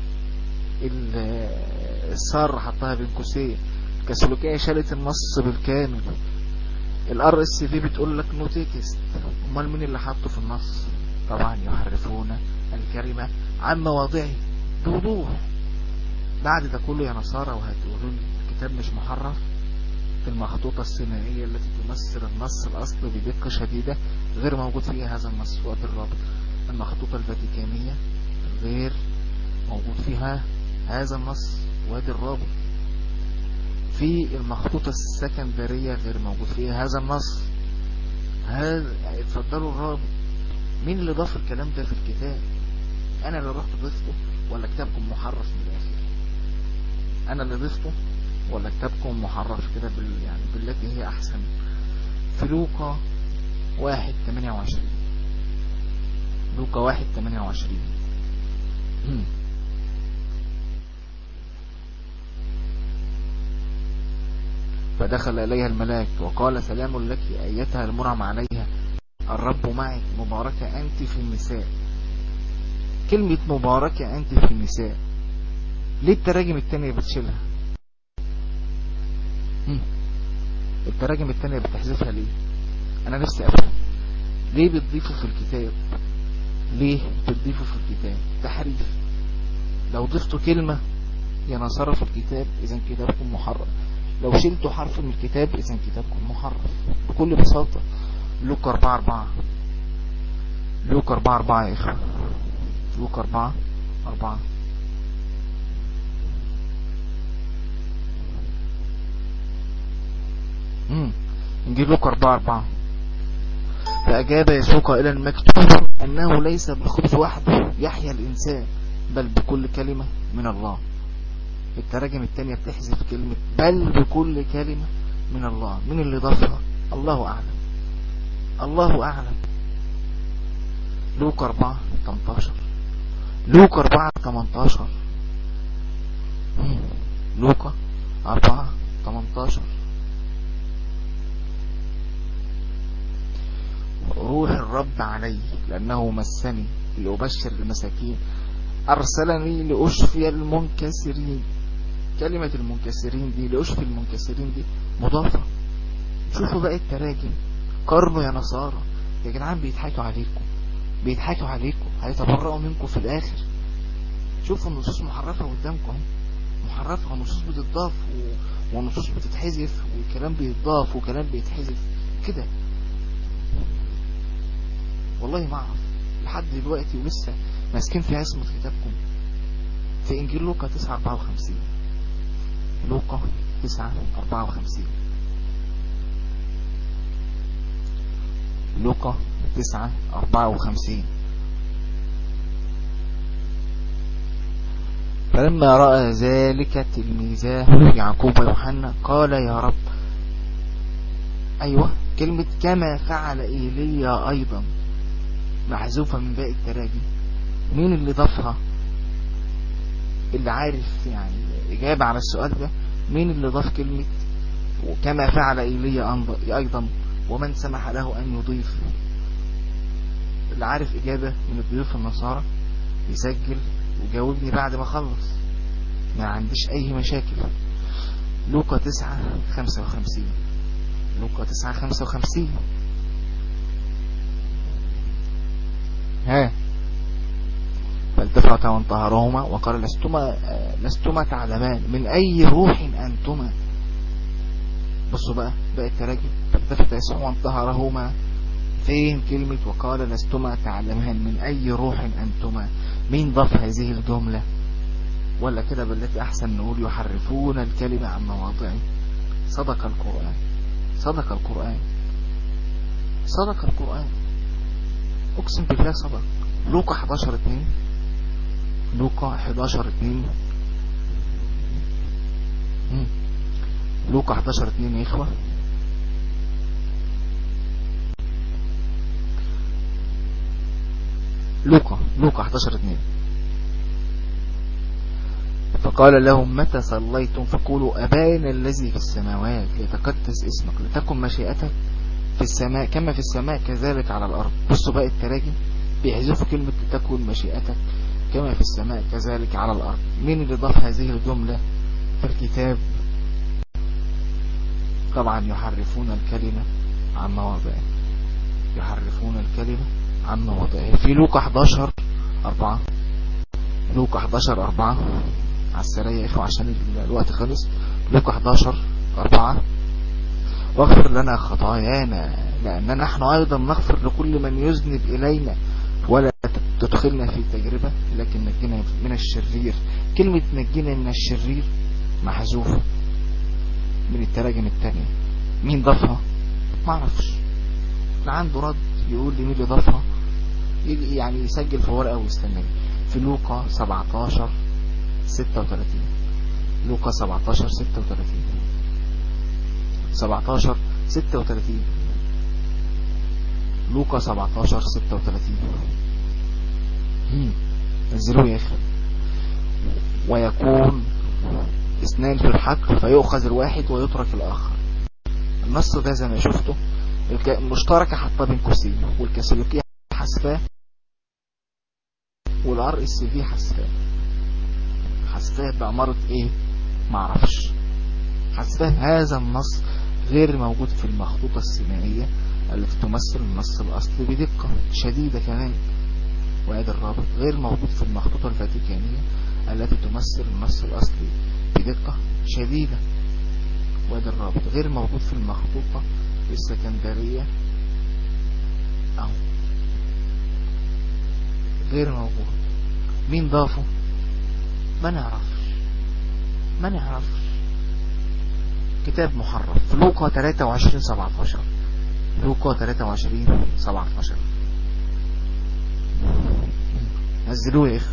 السار حطها بين قوسين الكاثوليكية شالت النص بالكامل الار اس في بتقول لك نو تكست امال مين اللي حطه في النص طبعا يحرفون الكلمة عن مواضعه بوضوح بعد ده كله يا نصارى وهتقولوا الكتاب مش محرف المخطوطة السينائية التي تمثل النص الأصلي بدقة شديدة غير موجود فيها هذا النص وقت الرابط المخطوطة الفاتيكانية غير موجود فيها هذا النص وادي الرابط في المخطوطة السكندرية غير موجود فيها هذا النص هذا اتفضلوا الرابط مين اللي ضاف الكلام ده في الكتاب انا اللي رحت ضفته ولا كتابكم محرف من الاخر انا اللي ضفته ولا كتابكم محرف كده بال يعني بالتي هي احسن في لوقا واحد تمانية وعشرين لوقا واحد تمانية وعشرين فدخل إليها الملاك وقال سلام لك أيتها المرعم عليها الرب معك مباركة أنت في النساء كلمة مباركة أنت في النساء ليه التراجم التانية بتشيلها التراجم التانية بتحذفها ليه أنا نفسي أفهم ليه بتضيفه في الكتاب ليه بتضيفه في الكتاب تحريف لو ضفتوا كلمة يا نصارى في الكتاب إذا كتابكم محرف لو شلتوا حرف من الكتاب إذا كتابكم محرف بكل بساطة لوك 4 4 لوك 4 4 يا إخوة لوك 4 4 امم نجيب لوك 4 4 فأجاب يسوع قائلا مكتوب أنه ليس بالخبز وحده يحيا الإنسان بل بكل كلمة من الله التراجم التانية بتحذف كلمة بل بكل كلمة من الله من اللي ضافها الله أعلم الله أعلم لوك 4 18 لوك 4 18 لوك 4 18 روح الرب علي لأنه مسني لأبشر المساكين أرسلني لأشفي المنكسرين كلمة المنكسرين دي لأشفي المنكسرين دي مضافة شوفوا بقى التراجم قرنوا يا نصارى يا جدعان بيضحكوا عليكم بيضحكوا عليكم هيتبرأوا منكم في الآخر شوفوا النصوص محرفة قدامكم محرفة ونصوص بتضاف ونصوص بتتحذف وكلام بيتضاف وكلام بيتحذف كده والله ما اعرف لحد دلوقتي ولسه ماسكين في عصمة كتابكم في انجيل لوقا 9 54 لوقا 9 54 لوقا 9 54 فلما رأى ذلك تلميذاه يعقوب ويوحنا قال يا رب أيوة كلمة كما فعل إيليا أيضا محذوفة من باقي التراجم مين اللي ضافها اللي عارف يعني إجابة على السؤال ده مين اللي ضاف كلمة وكما فعل إيليا أيضا ومن سمح له أن يضيف اللي عارف إجابة من الضيوف النصارى يسجل وجاوبني بعد ما خلص ما عنديش أي مشاكل لوقا 9 55 لوقا 9 55 ها فالتفت وانتهرهما وقال لستما لستما تعلمان من أي روح أنتما بصوا بقى بقى التراجم فالتفت يسوع وانتهرهما فين كلمة وقال لستما تعلمان من أي روح أنتما مين ضاف هذه الجملة ولا كده بالتي أحسن نقول يحرفون الكلمة عن مواضعه صدق القرآن صدق القرآن صدق القرآن أقسم بالله صدق لوقا 11 2 لوقا 11 2 لوقا 11 2 يا إخوة لوقا لوقا 11 2 فقال لهم متى صليتم فقولوا أبانا الذي في السماوات ليتقدس اسمك لتكن مشيئتك في السماء كما في السماء كذلك على الأرض بصوا بقى التراجم بيحذفوا كلمة تكن مشيئتك كما في السماء كذلك على الأرض مين اللي ضاف هذه الجملة في الكتاب طبعا يحرفون الكلمة عن مواضعه يحرفون الكلمة عن مواضعه في لوكا 11 4 لوكا 11 4 على السريع يا إخوة عشان الوقت خلص لوكا 11 4 واغفر لنا خطايانا لأننا نحن أيضا نغفر لكل من يذنب إلينا ولا تدخلنا في تجربة لكن نجينا من الشرير كلمة نجينا من الشرير محذوفة من التراجم التانية مين ضافها ما اعرفش اللي عنده رد يقول لي مين اللي ضافها يعني يسجل في ورقة ويستنى في لوقا 17 36 لوقا 17 36 17 36 لوقا 17 36 نزلوه يا اخي ويكون اثنان في الحقل فيؤخذ الواحد ويترك الاخر النص ده زي ما شفته المشتركة حطها بين قوسين والكاثوليكية حسفاه والار اس في حسفاه حسفاه بأمارة ايه معرفش حسفاه هذا النص غير موجود في المخطوطة السينائية التي تمثل النص الأصلي بدقة شديدة كمان وهذا الرابط غير موجود في المخطوطة الفاتيكانية التي تمثل النص الأصلي بدقة شديدة وهذا الرابط غير موجود في المخطوطة السكندرية أو غير موجود مين ضافه ما نعرفش ما نعرفش كتاب محرف لوقا 23 17 لوقا 23 17 نزلوه يا اخي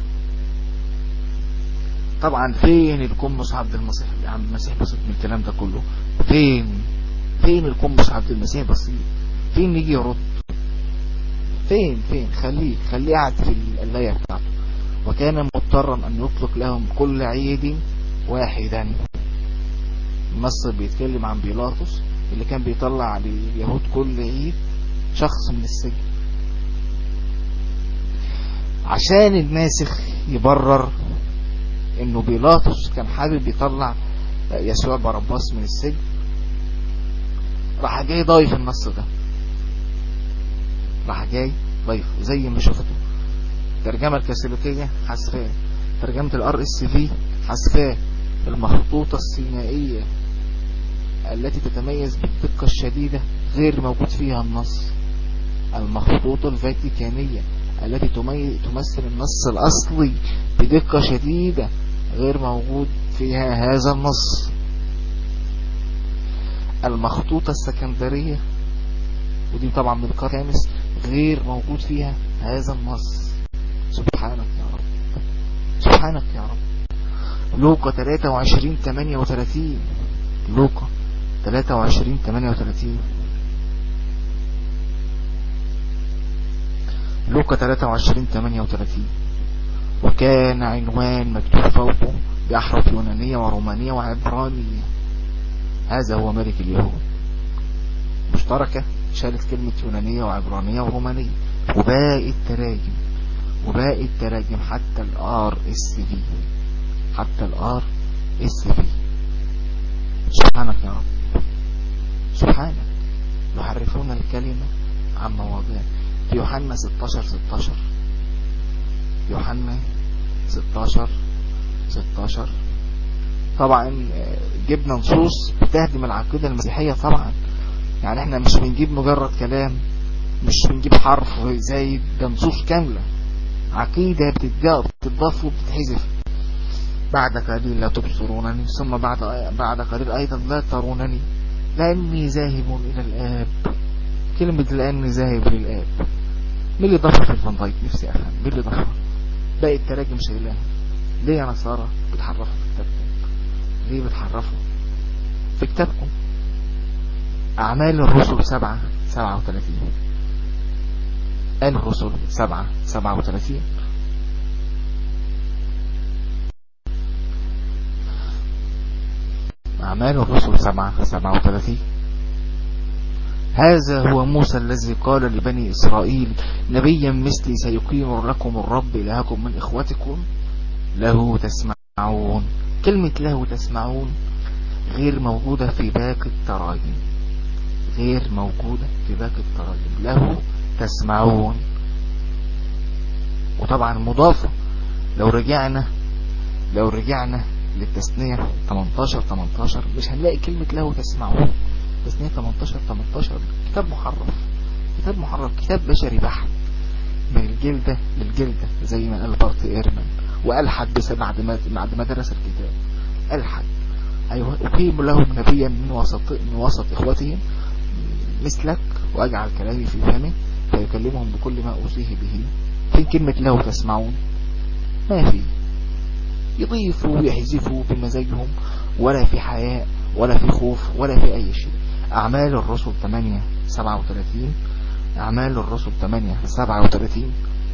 طبعا فين القمص عبد المسيح عبد المسيح بسيط من الكلام ده كله فين فين القمص عبد المسيح بسيط فين يجي يرد فين فين خليه خليه قاعد في اللايه بتاعته وكان مضطرا ان يطلق لهم كل عيد واحدا النص بيتكلم عن بيلاطس اللي كان بيطلع لليهود كل عيد شخص من السجن عشان الناسخ يبرر انه بيلاطس كان حابب يطلع يسوع بارباس من السجن راح جاي ضايف النص ده راح جاي ضايفه زي ما شفته الترجمة الكاثوليكية حسفاه ترجمة الار اس في حسفاه المخطوطة السينائية التي تتميز بالدقة الشديدة غير موجود فيها النص المخطوطة الفاتيكانية التي تمثل النص الأصلي بدقة شديدة غير موجود فيها هذا النص المخطوطة السكندرية ودي طبعا من القرن الخامس غير موجود فيها هذا النص سبحانك يا رب سبحانك يا رب لوقا 23 38 لوقا 23 38 لوقا 23 38 وكان عنوان مكتوب فوقه بأحرف يونانية ورومانية وعبرانية هذا هو ملك اليهود مشتركة شالت كلمة يونانية وعبرانية ورومانية وباقي التراجم وباقي التراجم حتى الار اس في حتى الار اس في سبحانك يا رب سبحانك يحرفون الكلمة عن مواضيع في يوحنا 16 16 يوحنا 16 16 طبعا جبنا نصوص بتهدم العقيدة المسيحية طبعا يعني احنا مش بنجيب مجرد كلام مش بنجيب حرف زي ده نصوص كاملة عقيدة بتتضاف وبتتحذف بعد قليل لا تبصرونني ثم بعد بعد قليل أيضا لا ترونني لأني ذاهب إلى الآب كلمة لأني ذاهب للآب مين اللي ضافها في الفندايك نفسي أفهم مين اللي ضافها باقي التراجم شايلاها ليه يا نصارى بتحرفوا في كتابكم ليه بتحرفوا في كتابكم أعمال الرسل سبعة سبعة وثلاثين الرسل سبعة سبعة وثلاثين أعمال الرسل سبعة سبعة وثلاثين هذا هو موسى الذي قال لبني إسرائيل نبيا مثلي سيقيم لكم الرب إلهكم من إخوتكم له تسمعون كلمة له تسمعون غير موجودة في باقي التراجم غير موجودة في باقي التراجم له تسمعون وطبعا مضافة لو رجعنا لو رجعنا للتثنية 18 18 مش هنلاقي كلمة له تسمعون تثنية 18 18 كتاب محرف كتاب محرف كتاب بشري بحت من الجلدة للجلدة زي ما قال بارت إيرمان وألحد بس بعد ما بعد ما درس الكتاب ألحد أيوة أقيم لهم نبيا من وسط من وسط إخوتهم مثلك وأجعل كلامي في فمه فيكلمهم بكل ما أوصيه به فين كلمة له تسمعون ما في يضيفوا ويحذفوا بمزاجهم ولا في حياء ولا في خوف ولا في أي شيء أعمال الرسل 8 37 أعمال الرسل 8 37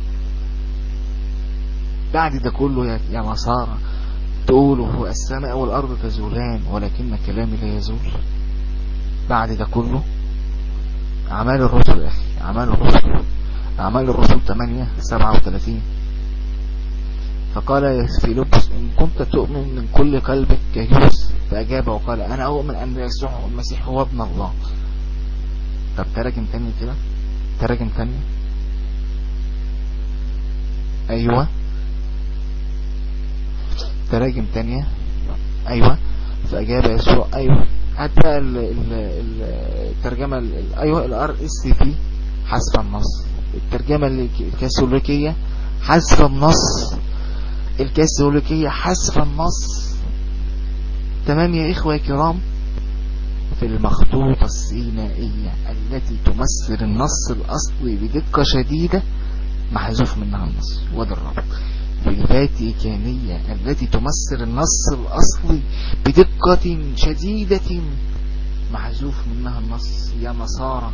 بعد ده كله يا, يا نصارى تقولوا السماء والأرض تزولان ولكن كلامي لا يزول بعد ده كله أعمال الرسل يا أخي أعمال الرسل أعمال الرسل 8 37 فقال يا فيلبس إن كنت تؤمن من كل قلبك كيوس فأجاب وقال أنا أؤمن أن يسوع المسيح هو ابن الله طب ترجم تاني كده ترجم تاني أيوة تراجم تانية أيوة فأجاب يسوع أيوة هات بقى الترجمة أيوة الار اس في حسب النص الترجمة الكاثوليكية حسب النص الكاثوليكية حسب النص تمام يا إخوة كرام في المخطوطة السينائية التي تمثل النص الأصلي بدقة شديدة محذوف منها النص وده الرابط في الفاتيكانية التي تمثل النص الأصلي بدقة شديدة محذوف منها النص يا نصارى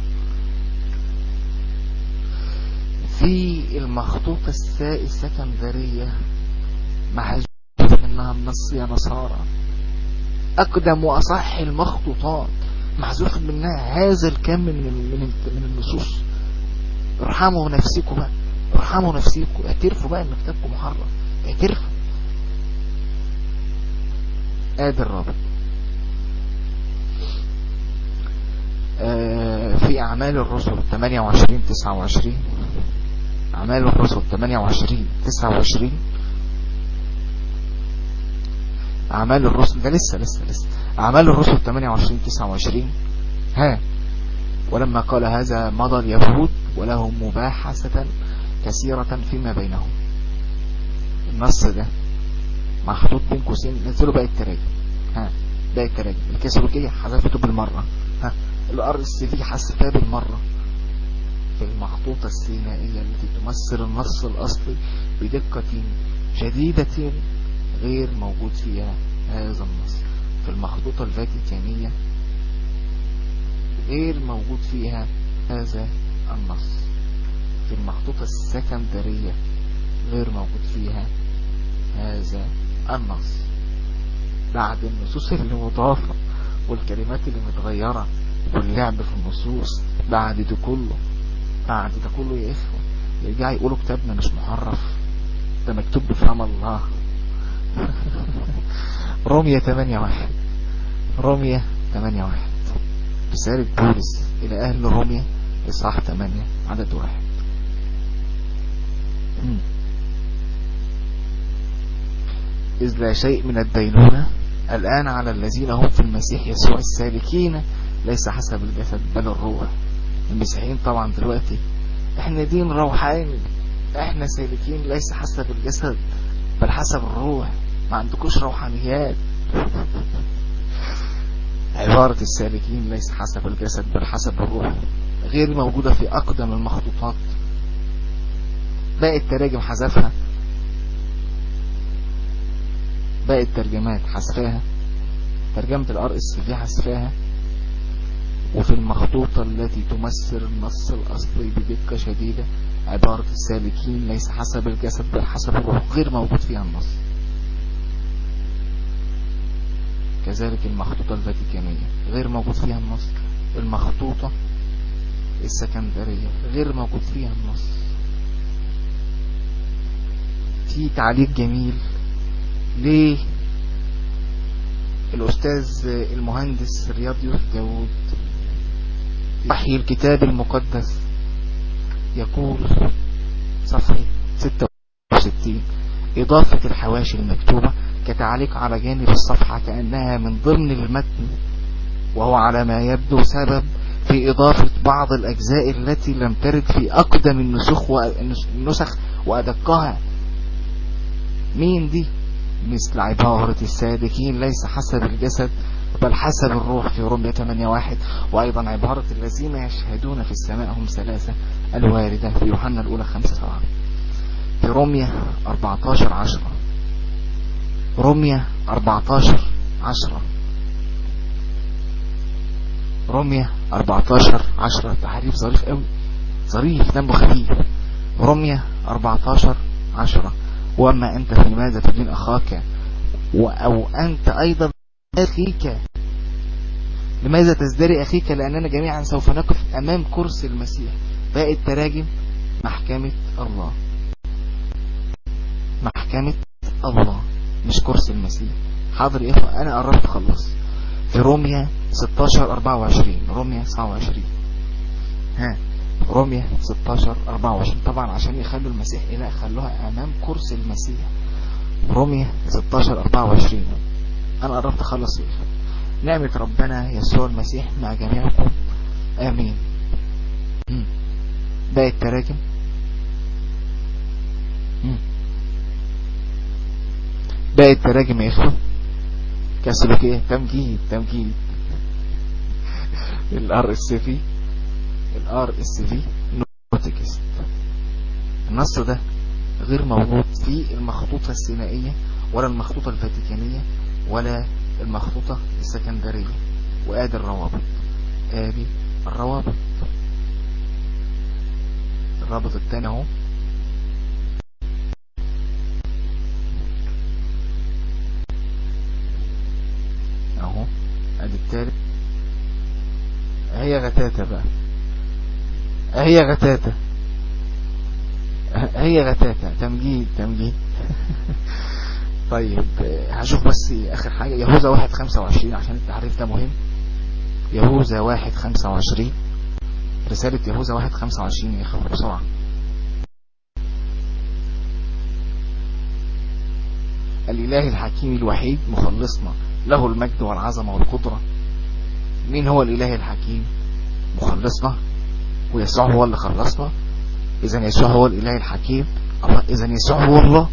في المخطوطة السكندرية محذوف منها النص يا نصارى أقدم وأصح المخطوطات محذوف منها هذا الكم من من من النصوص ارحموا نفسكم بقى ارحموا نفسكم اعترفوا بقى ان كتابكم محرم اعترفوا ادي الرابط آه في اعمال الرسل 28 29 اعمال الرسل 28 29 اعمال الرسل ده لسه لسه لسه اعمال الرسل 28 29 ها ولما قال هذا مضى اليهود ولهم مباحثة كثيرة فيما بينهم النص ده محطوط بين قوسين نزلوا باقي التراجم ها باقي التراجم الكاثوليكية حذفته بالمرة ها الار اس في حذفها بالمرة في المخطوطة السينائية التي تمثل النص الأصلي بدقة شديدة غير موجود فيها هذا النص في المخطوطة الفاتيكانية غير موجود فيها هذا النص في المخطوطة السكندرية غير موجود فيها هذا النص بعد النصوص اللي مضافة والكلمات اللي متغيرة واللعب في النصوص بعد ده كله بعد ده كله يا إخوة يرجع يقولوا كتابنا مش محرف ده مكتوب بفهم الله رومية 8 واحد رومية 8 واحد رسالة بولس إلى أهل رومية إصحاح 8 عدد واحد إذ لا شيء من الدينونة الآن على الذين هم في المسيح يسوع السالكين ليس حسب الجسد بل الروح المسيحيين طبعا دلوقتي احنا دين روحاني احنا سالكين ليس حسب الجسد بل حسب الروح ما عندكوش روحانيات عبارة السالكين ليس حسب الجسد بل حسب الروح غير موجودة في أقدم المخطوطات باقي التراجم حذفها باقي الترجمات حذفاها ترجمة الار اس في حذفاها وفي المخطوطة التي تمثل النص الأصلي بدقة شديدة عبارة السالكين ليس حسب الجسد بل حسب الروح غير موجود فيها النص كذلك المخطوطة الفاتيكانية غير موجود فيها النص المخطوطة السكندرية غير موجود فيها النص في تعليق جميل ليه الأستاذ المهندس رياض يوسف داود وحي الكتاب المقدس يقول صفحة 66 إضافة الحواشي المكتوبة كتعليق على جانب الصفحة كأنها من ضمن المتن وهو على ما يبدو سبب في إضافة بعض الأجزاء التي لم ترد في أقدم النسخ النسخ وأدقها مين دي مثل عبارة السادكين ليس حسب الجسد بل حسب الروح في رمية 8 وأيضا عبارة الذين يشهدون في السماء هم ثلاثة الواردة في يوحنا الأولى 5 7 في رمية 14 10 رمية 14 10 رمية 14 10 تحريف ظريف قوي ظريف دمه خفيف رمية 14 10 وأما أنت في ماذا تدين أخاك أو أنت أيضا أخيك لماذا تزدري أخيك لأننا جميعا سوف نقف أمام كرسي المسيح باقي التراجم محكمة الله محكمة الله مش كرسي المسيح حاضر يا إخوة أنا قربت أخلص في روميا 16 24 روميا 29 ها روميا 16 24 طبعا عشان يخلوا المسيح إله خلوها أمام كرسي المسيح روميا 16 24 أنا قربت أخلص إيه نعمة ربنا يسوع المسيح مع جميعكم آمين باقي التراجم باقي التراجم يا إخوة كسبك إيه تمجيد تمجيد الار اس في الار اس في نوتكست النص ده غير موجود في المخطوطة السينائية ولا المخطوطة الفاتيكانية ولا المخطوطة السكندرية وادي الروابط ادي الروابط الرابط الثاني اهو اهو ادي الثالث هي غتاتة بقى هي غتاتة هي غتاتة تمجيد تمجيد طيب هشوف بس اخر حاجة يهوذا واحد خمسة وعشرين عشان التحريف ده مهم يهوذا واحد خمسة وعشرين رسالة يهوذا واحد خمسة وعشرين يا اخوة بسرعة الإله الحكيم الوحيد مخلصنا له المجد والعظمة والقدرة مين هو الإله الحكيم مخلصنا ويسوع هو اللي خلصنا إذا يسوع هو الإله الحكيم إذا يسوع هو الله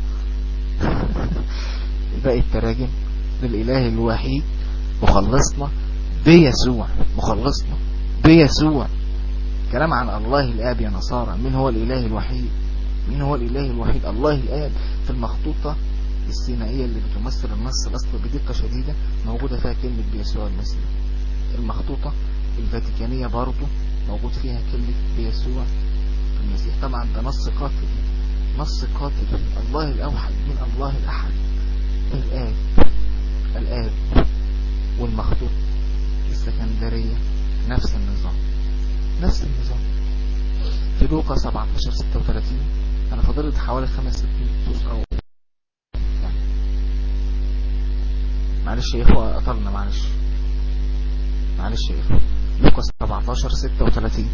باقي التراجم للإله الوحيد مخلصنا بيسوع مخلصنا بيسوع كلام عن الله الآب يا نصارى من هو الإله الوحيد من هو الإله الوحيد الله الآب في المخطوطة السينائية اللي بتمثل النص الأصل بدقة شديدة موجودة فيها كلمة بيسوع المسيح المخطوطة الفاتيكانية برضو موجود فيها كلمة بيسوع المسيح طبعا ده نص قاتل نص قاتل الله الأوحد من الله الأحد الآب الآب والمخطوط السكندرية نفس النظام نفس النظام في لوقا 17 36 أنا فضلت حوالي خمس ست نصوص أو يعني معلش يا إخوة أطلنا معلش معلش يا إخوة لوقا 17 36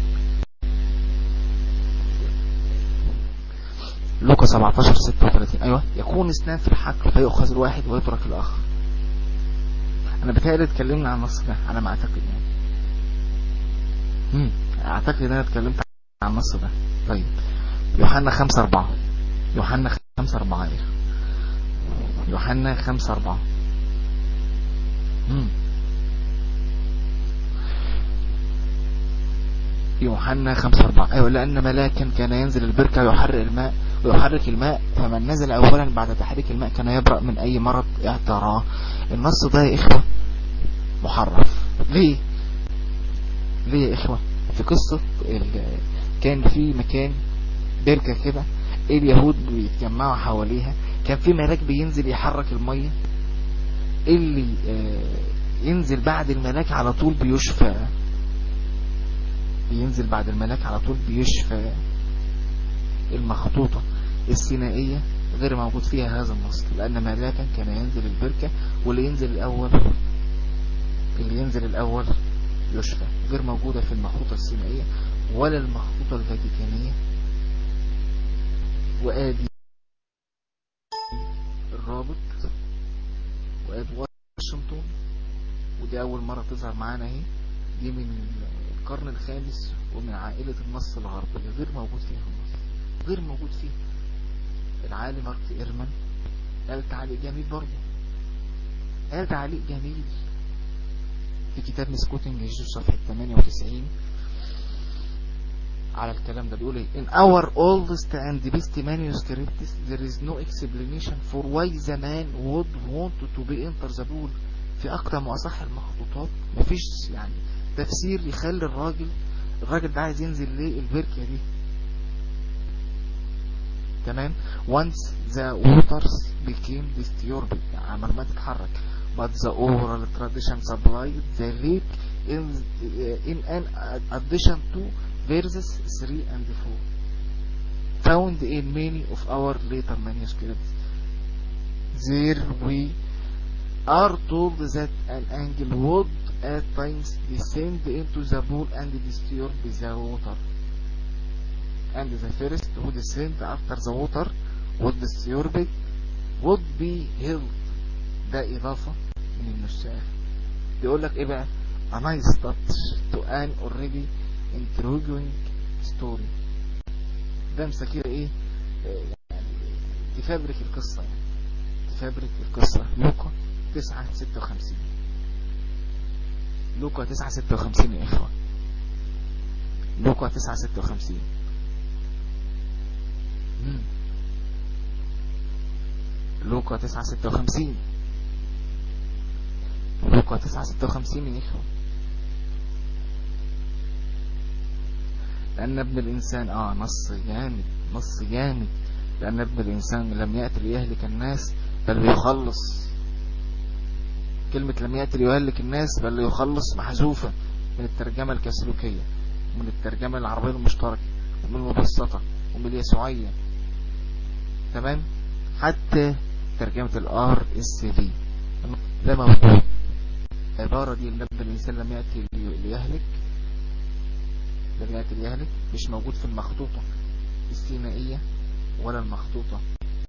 لوقا 17 36 ايوه يكون اثنان في الحقل فيؤخذ الواحد ويترك الاخر انا بتهيألي اتكلمنا عن النص ده على ما اعتقد يعني امم اعتقد ان انا اتكلمت عن النص ده طيب يوحنا 5 4 يوحنا 5 4 ايه يوحنا 5 4 امم يوحنا 5 4 ايوه لان ملاكا كان ينزل البركة ويحرق الماء ويحرك الماء فمن نزل اولا بعد تحريك الماء كان يبرأ من اي مرض اعتراه النص ده يا اخوة محرف ليه ليه يا اخوة في قصة كان في مكان بركة كده اليهود بيتجمعوا حواليها كان في ملاك بينزل يحرك المية اللي ينزل بعد الملاك على طول بيشفى بينزل بعد الملاك على طول بيشفى المخطوطة السينائية غير موجود فيها هذا النص لأن ملاكا كان ينزل البركة واللي ينزل الأول اللي ينزل الأول يشفى غير موجودة في المخطوطة السينائية ولا المخطوطة الفاتيكانية وآدي الرابط وآدي واشنطن ودي أول مرة تظهر معانا اهي دي من القرن الخامس ومن عائلة النص الغربية غير موجود فيها النص غير موجود فيها العالم مارك إيرمان قال تعليق جميل برضه قال تعليق جميل في كتاب مسكوتنج جيسوس صفحة 98 على الكلام ده بيقول ايه in our oldest and best manuscripts there is no explanation for why the man would want to be enter the pool في اقدم واصح المخطوطات مفيش يعني تفسير يخلي الراجل الراجل ده عايز ينزل ليه البركة دي تمام once the waters became disturbed عمل ما تتحرك but the oral tradition supplied the lake in, in an addition to verses 3 and 4 found in many of our later manuscripts there we are told that an angel would at times descend into the pool and disturb the water and the first who descend after the water would disturb it would be held ده إضافة من النساخ بيقول لك إيه بقى a nice touch to an already intriguing story ده مسكير إيه يعني تفبرك القصة يعني تفبرك القصة لوكا 9 56 لوكا 9 56 يا إخوة لوكا 9 56 مم. لوكا 9 56 لوكا 9 56 يا إخوة لأن ابن الإنسان آه نص جامد نص جامد لأن ابن الإنسان لم يأتي ليهلك الناس بل ليخلص كلمة لم يأتي ليهلك الناس بل ليخلص محذوفة من الترجمة الكاثوليكية ومن الترجمة العربية المشتركة ومن المبسطة ومن اليسوعية تمام حتى ترجمة الار اس بي ده موجود العبارة دي اللي ابن الإنسان لم يأتي ليهلك لم يأتي ليهلك مش موجود في المخطوطة السينائية ولا المخطوطة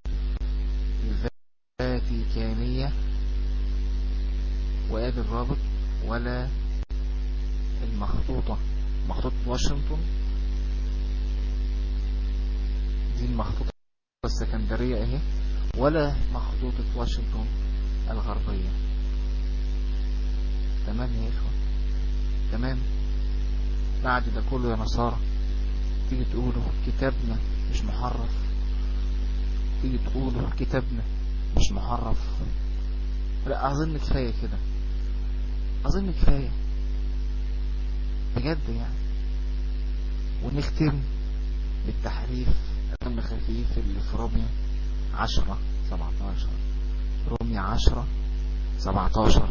الفاتيكانية وآدي الرابط ولا المخطوطة مخطوطة واشنطن دي المخطوطة السكندرية اهي ولا مخطوطة واشنطن الغربية تمام يا اخوة تمام بعد ده كله يا نصارى تيجي تقولوا كتابنا مش محرف تيجي تقولوا كتابنا مش محرف لا اظن كفاية كده اظن كفاية بجد يعني ونختم بالتحريف دم خفيف اللي في روميا عشرة سبعتاشر روميا عشرة سبعتاشر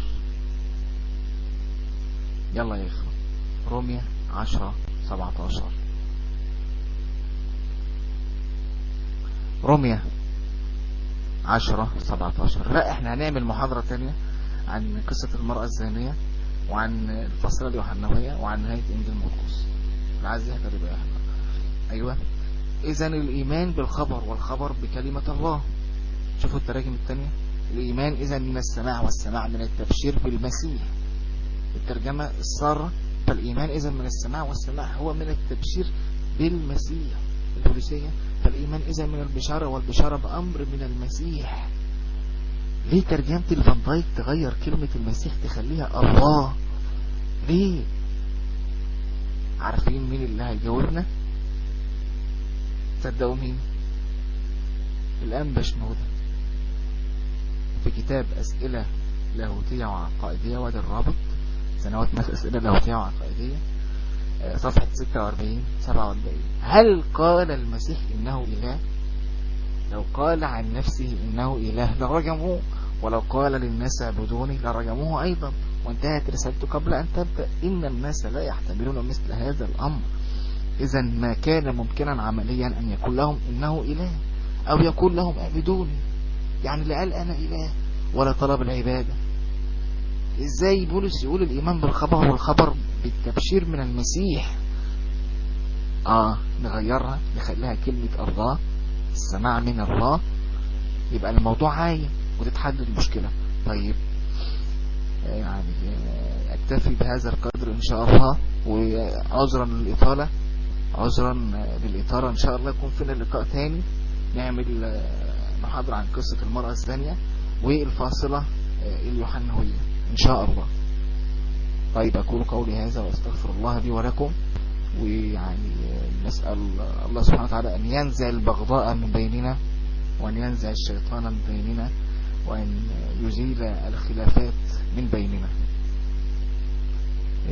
يلا يا اخوة روميا عشرة سبعتاشر روميا عشرة سبعتاشر لا احنا هنعمل محاضرة تانية عن قصة المرأة الزانية وعن الفصيلة اليوحنوية وعن نهاية انجيل مرقس عايز يحضر يبقى يحضر ايوه اذا الايمان بالخبر والخبر بكلمة الله شوفوا التراجم التانية الايمان اذا من السماع والسماع من التبشير بالمسيح الترجمة السارة فالايمان اذا من السماع والسماع هو من التبشير بالمسيح البوليسية فالايمان اذا من البشارة والبشارة بامر من المسيح ليه ترجمة الفان دايك تغير كلمة المسيح تخليها الله ليه عارفين مين اللي هيجاوبنا تصدقوا مين الأنبش مودة في كتاب أسئلة لاهوتية وعقائدية وادي الرابط سنوات مثل أسئلة لاهوتية وعقائدية صفحة 46 47 هل قال المسيح إنه إله لو قال عن نفسه إنه إله لرجموه ولو قال للناس اعبدوني لرجموه أيضا وانتهت رسالته قبل أن تبدأ إن الناس لا يحتملون مثل هذا الأمر إذا ما كان ممكنا عمليا أن يكون لهم إنه إله أو يقول لهم اعبدوني يعني لا قال أنا إله ولا طلب العبادة إزاي بولس يقول الإيمان بالخبر والخبر بالتبشير من المسيح آه نغيرها نخليها كلمة الله السماع من الله يبقى الموضوع عايم وتتحل المشكلة طيب يعني اكتفي بهذا القدر ان شاء الله وعذرا للإطالة عذرا للإطالة ان شاء الله يكون فينا لقاء تاني نعمل محاضرة عن قصة المرأة الثانية والفاصلة اليوحنوية ان شاء الله طيب اقول قولي هذا واستغفر الله لي ولكم ويعني نسأل الله سبحانه وتعالى ان ينزع البغضاء من بيننا وان ينزع الشيطان من بيننا وان يزيل الخلافات من بيننا